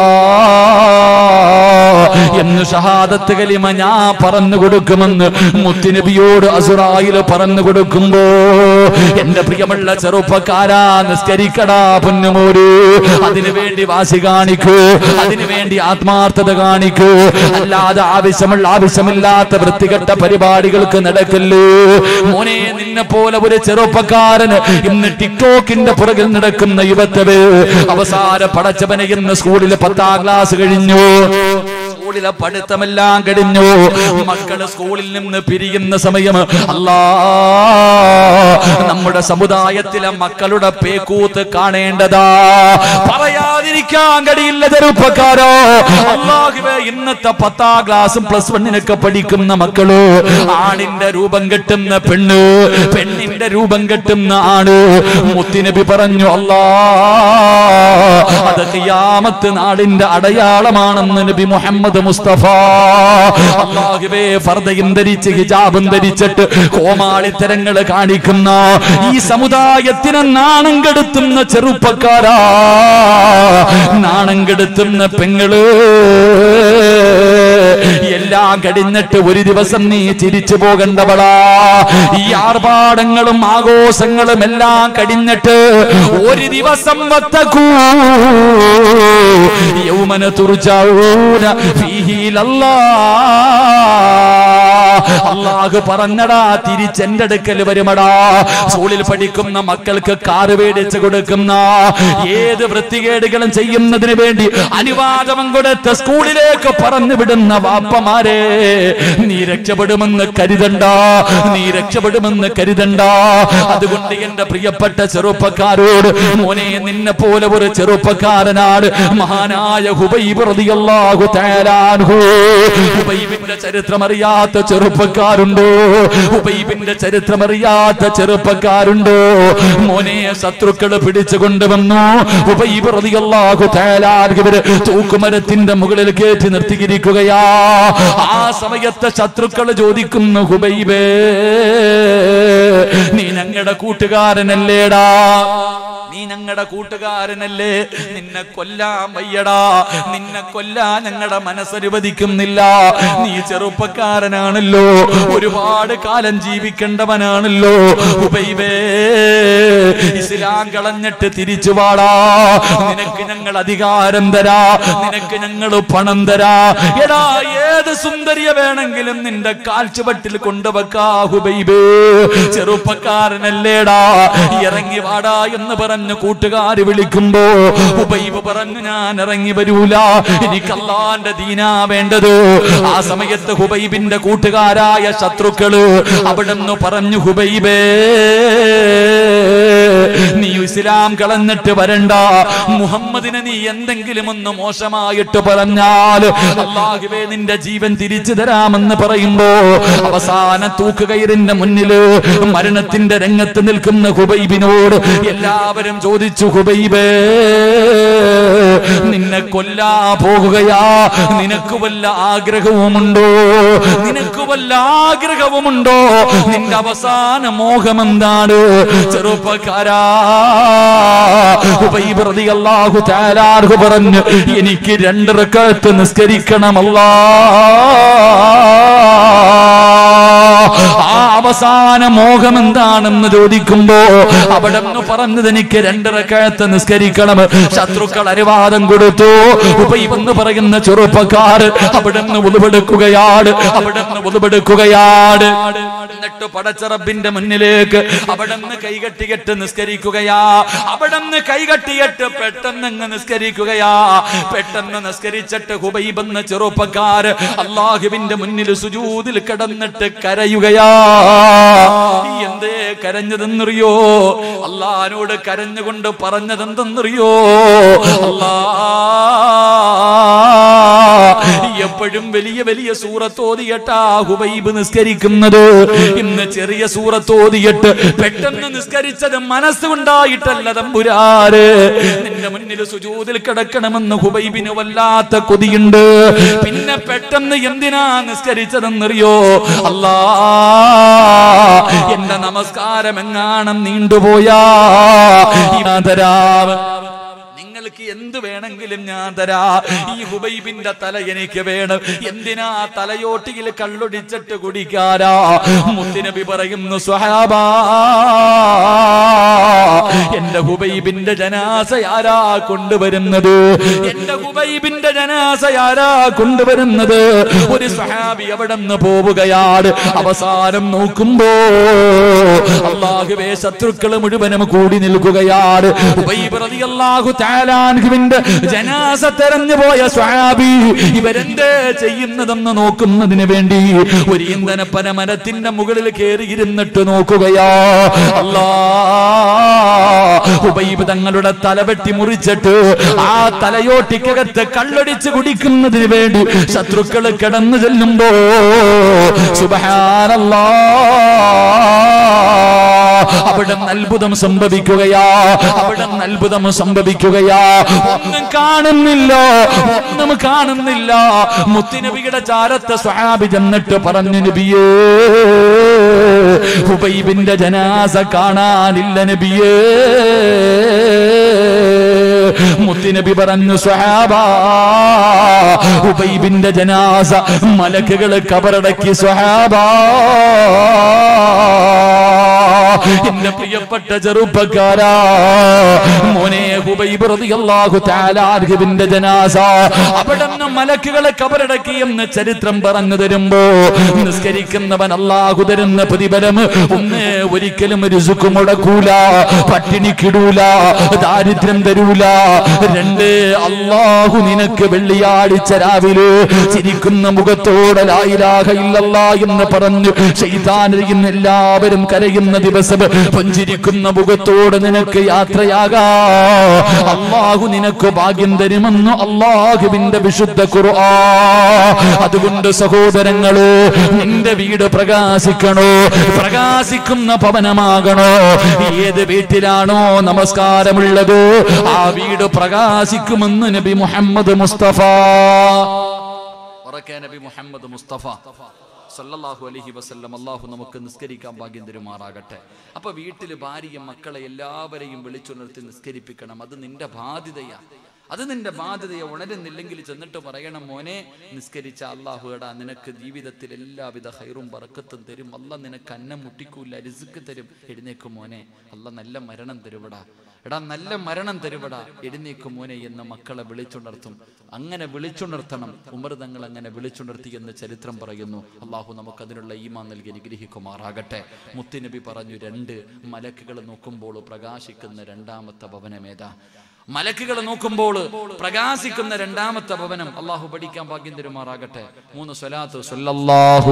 എന്ന് ഷഹാദത്ത് കലിമ ഞാൻ പറഞ്ഞു കൊടുക്കുമെന്ന് മുത്തുനബിയോട് അസുറായിൽ പറഞ്ഞു കൊടുക്കുമ്പോ എന്റെ പ്രിയമുള്ള ചെറുപ്പക്കാരാ നിസ്കരിക്കടാ പൊന്നുമോര് അതിനു വേണ്ടി വാശി കാണിക്കൂ അതിനു വേണ്ടി ആത്മാർത്ഥത കാണിക്കൂ അല്ലാതെ ആവശ്യമുള്ള ആവശ്യമില്ലാത്ത വൃത്തികെട്ട പരിപാടികൾക്ക് നടക്കല്ലേ മോനെ നിന്നെ പോലെ ഒരു ചെറുപ്പക്കാരന് ഇന്ന് ടിക്ടോക്കിന്റെ പുറകിൽ നടക്കുന്ന യുവത്തവ് അവസാന പടച്ചവനെ ഇന്ന് സ്കൂളിൽ പത്താം ക്ലാസ് കഴിഞ്ഞു സ്കൂളിലെ പഠിത്തമെല്ലാം കഴിഞ്ഞു മക്കള് സ്കൂളിൽ നിന്ന് പിരിയുന്ന സമയം അല്ലാ നമ്മുടെ സമുദായത്തിലെ മക്കളുടെ പേക്കൂത്ത് കാണേണ്ടതാ പറയാതിരിക്കാൻ കഴിയില്ല ചെറുപ്പക്കാരോ അള്ളാഹുവേ ഇന്നത്തെ പത്താം ക്ലാസ്സും പ്ലസ് വണ്ണിനൊക്കെ പഠിക്കുന്ന മക്കള് ആണിന്റെ രൂപം കെട്ടുന്ന പെണ്ണ് പെണ്ണിന്റെ രൂപം കെട്ടുന്ന ആണ് മുത്തിനബി പറഞ്ഞു അല്ലാ അത് ഖിയാമത്ത് നാടിന്റെ അടയാളമാണെന്ന് നബി മുഹമ്മദ് മുസ്തഫ അള്ളാഹുവേ ഫർദയും ധരിച്ച് ഹിജാബും ധരിച്ചിട്ട് കോമാളിത്തരങ്ങൾ കാണിക്കുന്ന ഈ സമുദായത്തിന് നാണം കെടുത്തുന്ന ചെറുപ്പക്കാരാ നാണം കെടുത്തുന്ന പെങ്ങള് എല്ലാം കഴിഞ്ഞിട്ട് ഒരു ദിവസം നീ ചിരിച്ചു പോകേണ്ടവളാ ഈ ആർഭാടങ്ങളും ആഘോഷങ്ങളും എല്ലാം കഴിഞ്ഞിട്ട് ഒരു ദിവസം വത്തക്കൂ യൗമന തുർജഊന ഫീഹി അള്ളാഹു പറഞ്ഞടാ തിരിച്ചെന്റെ അടുക്കൽ വരുമടാ സ്കൂളിൽ പഠിക്കുന്ന മക്കൾക്ക് കാറ് മേടിച്ചു കൊടുക്കുന്ന ഏത് വൃത്തികേടുകളും ചെയ്യുന്നതിന് വേണ്ടി അനുവാദം കൊടുത്ത് സ്കൂളിലേക്ക് പറഞ്ഞു വിടുന്ന വാപ്പമാരെ നീ രക്ഷപ്പെടുമെന്ന് കരുതണ്ട നീ രക്ഷപ്പെടുമെന്ന് കരുതണ്ട അതുകൊണ്ട് എന്റെ പ്രിയപ്പെട്ട ചെറുപ്പക്കാരോട് മോനെ നിന്നെ പോലെ ഒരു ചെറുപ്പക്കാരനാണ് മഹാനായ ഹുബൈബ് റളിയല്ലാഹു തആല അൻഹു ഹുബൈബിന്റെ ചരിത്രം അറിയാത്ത ചെറുപ്പക്കാരുണ്ടോ ഹുബൈബിന്റെ ചരിത്രം അറിയാത്ത ചെറുപ്പക്കാരുണ്ടോ മോനെ ശത്രുക്കള് പിടിച്ചു കൊണ്ടുവന്നു ഹുബൈബ് റളിയല്ലാഹു തആല അൻഹു ഇവര് തൂക്കുമരത്തിന്റെ മുകളിൽ കയറ്റി നിർത്തിയിരിക്കുകയാ ആ സമയത്ത് ശത്രുക്കൾ ചോദിക്കുന്നു ഹുബൈബേ നീ ഞങ്ങളുടെ കൂട്ടുകാരനല്ലേടാ നീ ഞങ്ങളുടെ കൂട്ടുകാരനല്ലേ നിന്നെ കൊല്ലാൻ വയ്യടാ നിന്നെ കൊല്ലാൻ ഞങ്ങളുടെ മനസ്സനുവദിക്കുന്നില്ല നീ ചെറുപ്പക്കാരനാണല്ലോ ഒരുപാട് കാലം ജീവിക്കേണ്ടവനാണല്ലോ ഉബൈബേ ഇസ്ലാം കളഞ്ഞിട്ട് തിരിച്ചു വാടാ നിനക്ക് ഞങ്ങൾ അധികാരം തരാ നിനക്ക് ഞങ്ങൾ പണം തരാ എടാ ഏത് സുന്ദരിയെ വേണമെങ്കിലും നിന്റെ കാൽച്ചുവട്ടിൽ കൊണ്ടുവെക്കാ ഹുബൈബേ ചെറുപ്പക്കാരനല്ലേടാ ഇറങ്ങി വാടാ എന്ന് പറഞ്ഞു കൂട്ടുകാര് വിളിക്കുമ്പോ ഉബൈബ് പറഞ്ഞു ഞാൻ ഇറങ്ങി വരൂല എനിക്ക് അള്ളാന്റെ ദീനാ വേണ്ടത് ആ സമയത്ത് ഹുബൈബിന്റെ കൂട്ടുകാരായ ശത്രുക്കള് അവിടുന്ന് പറഞ്ഞു ഹുബൈബേ നീ ഇസ്ലാം കളഞ്ഞിട്ട് വരണ്ട മുഹമ്മദിനെ നീ എന്തെങ്കിലും ഒന്ന് മോശമായിട്ട് പറഞ്ഞാൽ അള്ളാഹുവേ നിന്റെ ജീവൻ തിരിച്ചു തരാമെന്ന് പറയുമ്പോ അവസാന തൂക്കുകയറിന്റെ മുന്നില് മരണത്തിന്റെ രംഗത്ത് നിൽക്കുന്ന ഹുബൈബിനോട് എല്ലാവരും ചോദിച്ചു ഹുബൈബേ നിന്നെ കൊല്ലാ പോകുകയാ നിനക്ക് വല്ല ആഗ്രഹവുമുണ്ടോ നിനക്ക് വല്ല ആഗ്രഹവുമുണ്ടോ നിന്റെ അവസാന മോഹം എന്താണ് ചെറുപ്പക്കാരാ ഹുബൈബ് റളിയല്ലാഹു തആല അൻഹു പറഞ്ഞു എനിക്ക് രണ്ട് റക്അത്ത് നിസ്കരിക്കണമല്ലാ ആ അവസാന മോഹം എന്താണെന്ന് ചോദിക്കുമ്പോ അവിടെ നിന്ന് പറഞ്ഞത് എനിക്ക് രണ്ടരക്കഴത്ത് നിസ്കരിക്കണം ശത്രുക്കൾ അനുവാദം കൊടുത്തു ഉപയെന്ന് പറയുന്ന ചെറുപ്പക്കാർ അവിടെ നിന്ന് ഉതുപെടുക്കുകയാണ് അവിടെ നിന്ന് ഉതുപെടുക്കുകയാണ് എന്നിട്ട് പടച്ചറബിന്റെ മുന്നിലേക്ക് അവിടെ നിന്ന് കൈകെട്ടിയിട്ട് നിസ്കരിക്കുകയാ അവിടെ നിന്ന് കൈകെട്ടിയിട്ട് പെട്ടെന്ന് അങ്ങ് നിസ്കരിക്കുകയാ പെട്ടെന്ന് നിസ്കരിച്ചിട്ട് ഹുബൈബ് എന്ന ചെറുപ്പക്കാർ അള്ളാഹുവിന്റെ മുന്നിൽ സുജൂതിൽ കിടന്നിട്ട് കരയുകയാ എന്തേ കരഞ്ഞതെന്നറിയോ അള്ളഹാനോട് കരഞ്ഞുകൊണ്ട് പറഞ്ഞതെന്തെന്നറിയോ അല്ലാ എപ്പോഴും വലിയ വലിയ സൂറത്തോതിയട്ടാ ഹുബൈബ് നിസ്കരിക്കുന്നത് ഇന്ന് ചെറിയ സൂറത്തോതിയിട്ട് പെട്ടെന്ന് നിസ്കരിച്ചത് മനസ്സുകൊണ്ടായിട്ടല്ല തമ്പുരാര് നിന്റെ മുന്നിൽ സുജൂതിൽ കിടക്കണമെന്ന് ഹുബൈബിന് വല്ലാത്ത കൊതിയുണ്ട് പിന്നെ പെട്ടെന്ന് എന്തിനാ നിസ്കരിച്ചതെന്നറിയോ അല്ലാ എന്റെ നമസ്കാരം എങ്ങാണം നീണ്ടുപോയാ ഞാൻ തരാം നിങ്ങൾക്ക് എന്ത് വേണമെങ്കിലും ഞാൻ തരാ ഈ ഹുബൈബിന്റെ തല എനിക്ക് വേണം എന്തിനാ തലയോട്ടിയിൽ കള്ളൊടിച്ചിട്ട് കുടിക്കാരാ മുത്തിനബി പറയുന്നു സ്വഹാബാ എന്റെ ഹുബൈബിന്റെ ജനാസ ആരാ കൊണ്ടുവരുന്നത് എന്റെ ഹുബൈബിന്റെ ജനാസ ആരാ കൊണ്ടുവരുന്നത് ഒരു സ്വഹാബി അവിടെ നിന്ന് പോവുകയാണ് അവസാനം നോക്കുമ്പോ അള്ളാഹുവേ ശത്രുക്കൾ മുഴുവനും കൂടി നിൽക്കുകയാണ് ഹുബൈബ് റളിയല്ലാഹു തആലാൻഹുവിന്റെ ജനാസ തെരഞ്ഞു പോയ സ്വഹാബി ഇവരെന്തേ ചെയ്യുന്നതെന്ന് നോക്കുന്നതിന് വേണ്ടി ഒരു ഇന്ധനപ്പന മരത്തിന്റെ മുകളിൽ കയറിയിരുന്നിട്ട് നോക്കുകയാ അല്ലാ ഹുബൈബ് തങ്ങളുടെ തലവെട്ടി മുറിച്ചിട്ട് ആ തലയോട്ടിക്കകത്ത് കള്ളൊടിച്ച് കുടിക്കുന്നതിന് വേണ്ടി ശത്രുക്കൾ കിടന്നു ചെല്ലുമ്പോ സുബഹാനല്ലാ അവിടെ അത്ഭുതം സംഭവിക്കുകയാ അവിടെ അത്ഭുതം സംഭവിക്കുകയാ ഒന്നും കാണുന്നില്ല ഒന്നും കാണുന്നില്ല മുത്തുനബിയുടെ ചാരത്തെ സ്വഹാബി ചെന്നിട്ട് പറഞ്ഞു നബിയേ ഹുബൈബിന്റെ ജനാസ കാണാനില്ല നബിയേ മുത്തുനബി പറഞ്ഞു സ്വഹാബാ ഹുബൈബിന്റെ ജനാസ മലക്കുകൾ കബറടക്കി സ്വഹാബാ എന്റെ പ്രിയപ്പെട്ട ചെറുപ്പക്കാരാ മോനെ ഹുബൈബ് റളിയല്ലാഹു തആല അൻഹുവിന്റെ ജനാസ അവിടുന്ന് മലക്കുകളെ കബറടക്കി എന്ന് ചരിത്രം പറഞ്ഞു തരുമ്പോ നിസ്കരിക്കുന്നവൻ അല്ലാഹു തരുന്ന പ്രതിഫലം ഒന്ന് ഒരിക്കലും രുസുക്ക് മുടക്കൂല പട്ടിണിക്കിടൂല ദാരിദ്ര്യം തരൂല രണ്ട് അള്ളാഹു നിനക്ക് വെള്ളിയാഴ്ച രാവിലെ ചിരിക്കുന്ന മുഖത്തോടെ ലായിലാഹ ഇല്ലല്ലാ എന്ന് പറഞ്ഞു ചെയ്താനിരിക്കുന്ന എല്ലാവരും കരയുന്ന ദിവസം പുഞ്ചിരിക്കുന്ന മുഖത്തോടെ നിനക്ക് യാത്രയാകാ അള്ളാഹു നിനക്ക് ഭാഗ്യം തരുമെന്ന് അള്ളാഹുവിന്റെ വിശുദ്ധ ഖുർആ അതുകൊണ്ട് സഹോദരങ്ങളോ നിന്റെ വീട് പ്രകാശിക്കണോ പ്രകാശിക്കുന്ന ഭവനമാകണോ ഏത് വീട്ടിലാണോ നമസ്കാരമുള്ളത് ആ വീട് പ്രകാശിക്കുമെന്ന് നബി മുഹമ്മദ് മുസ്തഫ ഉറക്കെ നബി മുഹമ്മദ് മുസ്തഫ സല്ലല്ലാഹു അലൈഹി വസല്ലം അള്ളാഹു നമുക്ക് നിസ്കരിക്കാൻ ഭാഗ്യം തരുമാറാകട്ടെ അപ്പൊ വീട്ടിൽ ഭാര്യയും മക്കളെ എല്ലാവരെയും വിളിച്ചുണർത്തി നിസ്കരിപ്പിക്കണം അത് നിന്റെ ബാധ്യതയാ അത് നിന്റെ ബാധ്യതയെ ഉണരുന്നില്ലെങ്കിൽ ചെന്നിട്ട് പറയണം മോനെ നിസ്കരിച്ച അള്ളാഹുടാ നിനക്ക് ജീവിതത്തിൽ എല്ലാവിധ ഹൈറും പറക്കത്തും തരും അല്ല നിനക്ക് അന്നം മുട്ടിക്കൂല രിസുക്ക് തരും എഴുന്നേക്കും മോനെ അല്ല നല്ല മരണം തരുവടാ എടാ നല്ല മരണം തരുവടാ എഴുന്നേക്കും മോനെ എന്ന് മക്കളെ വിളിച്ചുണർത്തും അങ്ങനെ വിളിച്ചുണർത്തണം ഉമർ തങ്ങൾ അങ്ങനെ വിളിച്ചുണർത്തി എന്ന് ചരിത്രം പറയുന്നു അള്ളാഹു നമുക്ക് അതിനുള്ള ഈമാ നൽകി അനുഗ്രഹിക്കുമാറാകട്ടെ മുത്തുനബി പറഞ്ഞു രണ്ട് മലക്കുകൾ നോക്കുമ്പോൾ പ്രകാശിക്കുന്ന രണ്ടാമത്തെ ഭവനമേതാ മലക്കുകൾ നോക്കുമ്പോൾ പ്രകാശിക്കുന്ന രണ്ടാമത്തെ ഭവനം അള്ളാഹു പഠിക്കാൻ ഭാഗ്യം തരുമാറാകട്ടെ മൂന്ന് സ്വലാത്ത് സ്വല്ലല്ലാഹു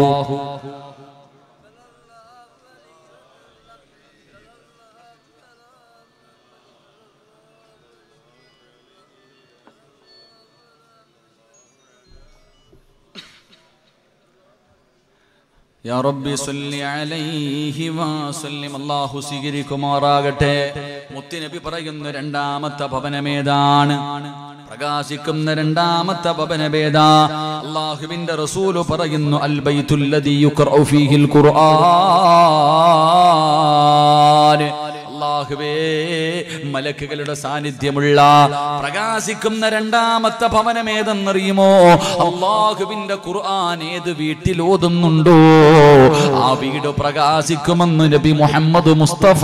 യാ റബ്ബി സല്ലി അലൈഹി വസല്ലിം അല്ലാഹു സ്വീകരിക്കുമാറാകട്ടെ മുത്തുനബി പറയുന്ന രണ്ടാമത്തെ ഭവനമേതാണ് പ്രകാശിക്കുന്ന രണ്ടാമത്തെ ഭവനഭേദ അള്ളാഹുവിന്റെ റസൂല് പറയുന്നു അൽ ബൈത്തുല്ലദീ യുഖറഉ ഫീഹിൽ ഖുർആൻ അള്ളാഹുവേ മലക്കുകളുടെ സാന്നിധ്യമുള്ള പ്രകാശിക്കുന്ന രണ്ടാമത്തെ ഭവനം ഏതെന്നറിയുമോ അള്ളാഹുവിന്റെ ഖുർആൻ ഏത് വീട്ടിൽ ഓതുന്നുണ്ടോ ആ വീട് പ്രകാശിക്കുമെന്ന് നബി മുഹമ്മദ് മുസ്തഫ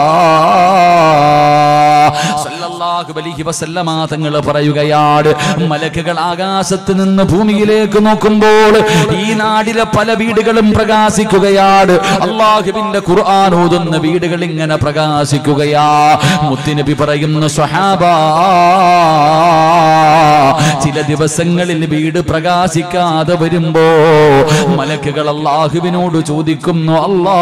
സല്ലല്ലാഹു അലൈഹി വസല്ലമ തങ്ങൾ പറയുകയാണ് മലക്കുകൾ ആകാശത്ത് നിന്ന് ഭൂമിയിലേക്ക് നോക്കുമ്പോൾ ഈ നാടിലെ പല വീടുകളും പ്രകാശിക്കുകയാണ് അള്ളാഹുവിന്റെ ഖുർആൻ ഓതുന്ന വീടുകൾ ഇങ്ങനെ പ്രകാശിക്കുകയാ മുത്തുനബി പറയുന്ന സ്വഹാബ ചില ദിവസങ്ങളിൽ വീട് പ്രകാശിക്കാതെ വരുമ്പോ മലക്കുകൾ അള്ളാഹുവിനോട് ചോദിക്കുന്നു അല്ലാ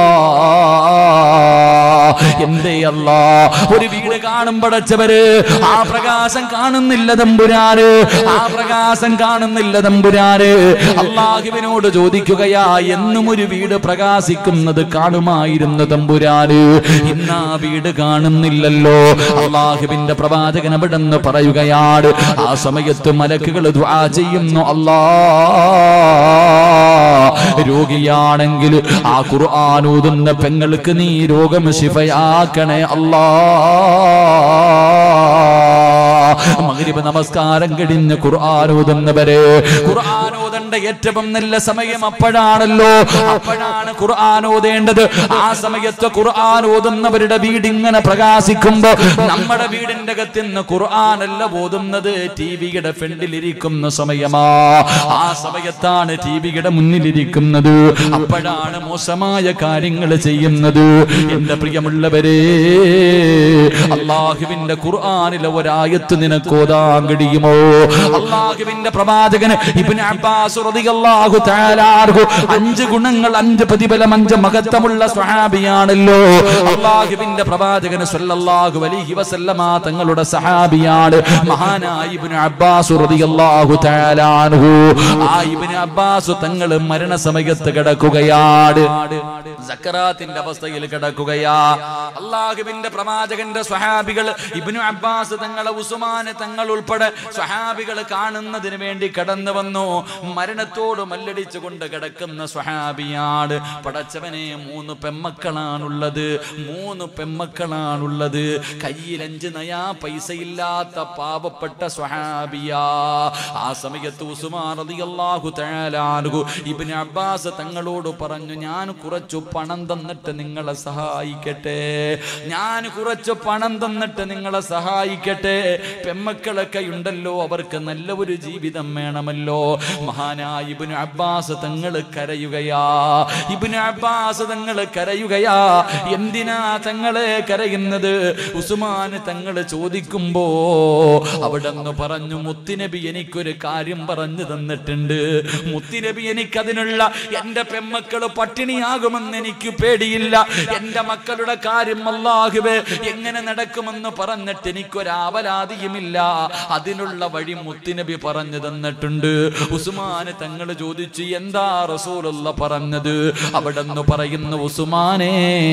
എന്തേ അല്ലാ ഒരു വീട് കാണുമ്പടച്ചവര് ആ പ്രകാശം കാണുന്നില്ല തമ്പുരാന് ആ പ്രകാശം കാണുന്നില്ല തമ്പുരാന് അള്ളാഹുവിനോട് ചോദിക്കുകയാ എന്നും ഒരു വീട് പ്രകാശിക്കുന്നത് കാണുമായിരുന്നു തമ്പുരാന് ഇന്ന് ആ വീട് കാണുന്നില്ലല്ലോ അള്ളാഹുവിന്റെ പ്രവാചകൻ അവിടെ നിന്ന് പറയുകയാണ് ആ സമയത്ത് മലക്കുകൾ ദുആ ചെയ്യുന്നു അല്ലാ രോഗിയാണെങ്കിൽ ആ ഖുർആൻ ഓതുന്ന പെങ്ങൾക്ക് നീ രോഗം ശിഫയാക്കണേ അല്ലാ മഗ്രിബ് നമസ്കാരം കഴിഞ്ഞ് ഖുർആൻ ഓതുന്നവരെ ഖുർആൻ ഓതേണ്ട ഏറ്റവും നല്ല സമയം അപ്പോഴാണല്ലോ അപ്പോഴാണ് ഖുർആൻ ഓതേണ്ടത് ആ സമയത്ത് ഖുർആൻ ഓതുന്നവരുടെ വീട് ഇങ്ങനെ പ്രകാശിക്കുമ്പോ നമ്മുടെ വീടിന്റെ അകത്തുനിന്ന് ഖുർആൻ അല്ല ഓതുന്നത് ടി വിയുടെ ഫ്രണ്ടിലിരിക്കുന്ന സമയമാ ആ സമയത്താണ് ടി വിയുടെ മുന്നിലിരിക്കുന്നത് അപ്പോഴാണ് മോശമായ കാര്യങ്ങൾ ചെയ്യുന്നത് എന്റെ പ്രിയമുള്ളവരെ അള്ളാഹുവിന്റെ ഖുർആനിലെ ഒരായത്ത് നിനക്ക് ഓതാൻ കഴിയുമോ അള്ളാഹുവിന്റെ പ്രവാചകന് ഇബ്നു അബ്ബാസ് റളിയല്ലാഹു തആല അൻഹു അഞ്ച് ഗുണങ്ങൾ അഞ്ച് പ്രതിഫലം അഞ്ച് മഹത്വമുള്ള സ്വഹാബിയാണല്ലോ അള്ളാഹുവിന്റെ പ്രവാചകന് സല്ലല്ലാഹു അലൈഹി വസല്ലമ തങ്ങളുടെ സഹാബിയാണ് മഹാനായ ഇബ്നു അബ്ബാസ് റളിയല്ലാഹു തആല അൻഹു ആ ഇബ്നു അബ്ബാസ് തങ്ങൾ മരണസമയത്ത് കിടക്കുകയാണ് സക്കറാത്തിന്റെ അവസ്ഥയിൽ കിടക്കുകയാ അള്ളാഹുവിന്റെ പ്രവാചകന്റെ സ്വഹാബികൾ ഇബ്നു അബ്ബാസ് തങ്ങളെ ഉസ്മാന് തങ്ങൾ ഉൾപ്പെടെ സ്വഹാബികൾ കാണുന്നതിന് വേണ്ടി കടന്നു വന്നു മരണത്തോട് മല്ലടിച്ചുകൊണ്ട് കിടക്കുന്ന സ്വഹാബിയാണ് പടച്ചവനെ മൂന്ന് പെമ്മക്കളാണുള്ളത് മൂന്ന് പെമ്മക്കളാണുള്ളത് കയ്യിൽ അഞ്ച് നയാ പൈസ ഇല്ലാത്ത പാവപ്പെട്ട സ്വഹാബിയാ ആ സമയത്ത് ഉസ്മാൻ റളിയല്ലാഹു തആല അൻഹു ഇബ്നു അബ്ബാസ് തങ്ങളോട് പറഞ്ഞു ഞാൻ കുറച്ചു പണം തന്നിട്ട് നിങ്ങളെ സഹായിക്കട്ടെ ഞാൻ കുറച്ച് പണം തന്നിട്ട് നിങ്ങളെ സഹായിക്കട്ടെ പെമ്മക്കളൊക്കെ ഉണ്ടല്ലോ അവർക്ക് നല്ല ഒരു ജീവിതം വേണമല്ലോ മഹാനായ ഇബ്നു അബ്ബാസ് തങ്ങൾ കരയുകയാ ഇബ്നു അബ്ബാസ് തങ്ങൾ കരയുകയാ എന്തിനാ തങ്ങളെ കരയുന്നത് ഉസ്മാൻ തങ്ങൾ ചോദിക്കുമ്പോ അവിടെ നിന്ന് പറഞ്ഞു മുത്തുനബി എനിക്കൊരു കാര്യം പറഞ്ഞു തന്നിട്ടുണ്ട് മുത്തുനബി എനിക്കതിനുള്ള എന്റെ പെമ്മക്കള് പട്ടിണിയാകുമെന്ന് എനിക്ക് പേടിയില്ല എന്റെ മക്കളുടെ കാര്യം അല്ലാഹുവേ എങ്ങനെ നടക്കുമെന്ന് പറഞ്ഞിട്ട് എനിക്കൊരാവലാതിയുമില്ല അതിനുള്ള വഴി മുത്തുനബി പറഞ്ഞു തന്നിട്ടുണ്ട് ഉസ്മാന് തങ്ങൾ ചോദിച്ചു എന്താ റസൂലുള്ള പറഞ്ഞത് അവിടെ നിന്ന് പറയുന്നു ഉസ്മാനേ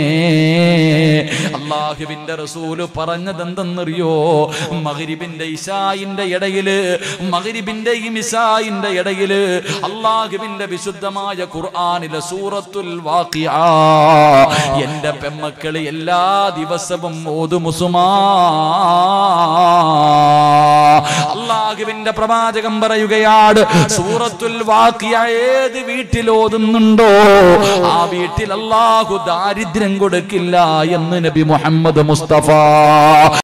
അള്ളാഹുവിന്റെ റസൂല് പറഞ്ഞത് എന്തെന്നറിയോ മകരിബിന്റെ ഇശായിന്റെ ഇടയില് മകരിബിന്റെയും ഇശായിന്റെ ഇടയില് അള്ളാഹുവിന്റെ വിശുദ്ധമായ ഖുർആനിലെ സൂറത്തുൽ വാഖിയ എന്റെ പെമ്മക്കള് എല്ലാ ദിവസവും ഓതുമുസുമാ അള്ളാഹുവിന്റെ പ്രവാചകം പറയുകയാണ് സൂറത്തുൽ വാക്കിയ ഏത് വീട്ടിൽ ഓതുന്നുണ്ടോ ആ വീട്ടിൽ അള്ളാഹു ദാരിദ്ര്യം കൊടുക്കില്ല എന്ന് നബി മുഹമ്മദ് മുസ്തഫ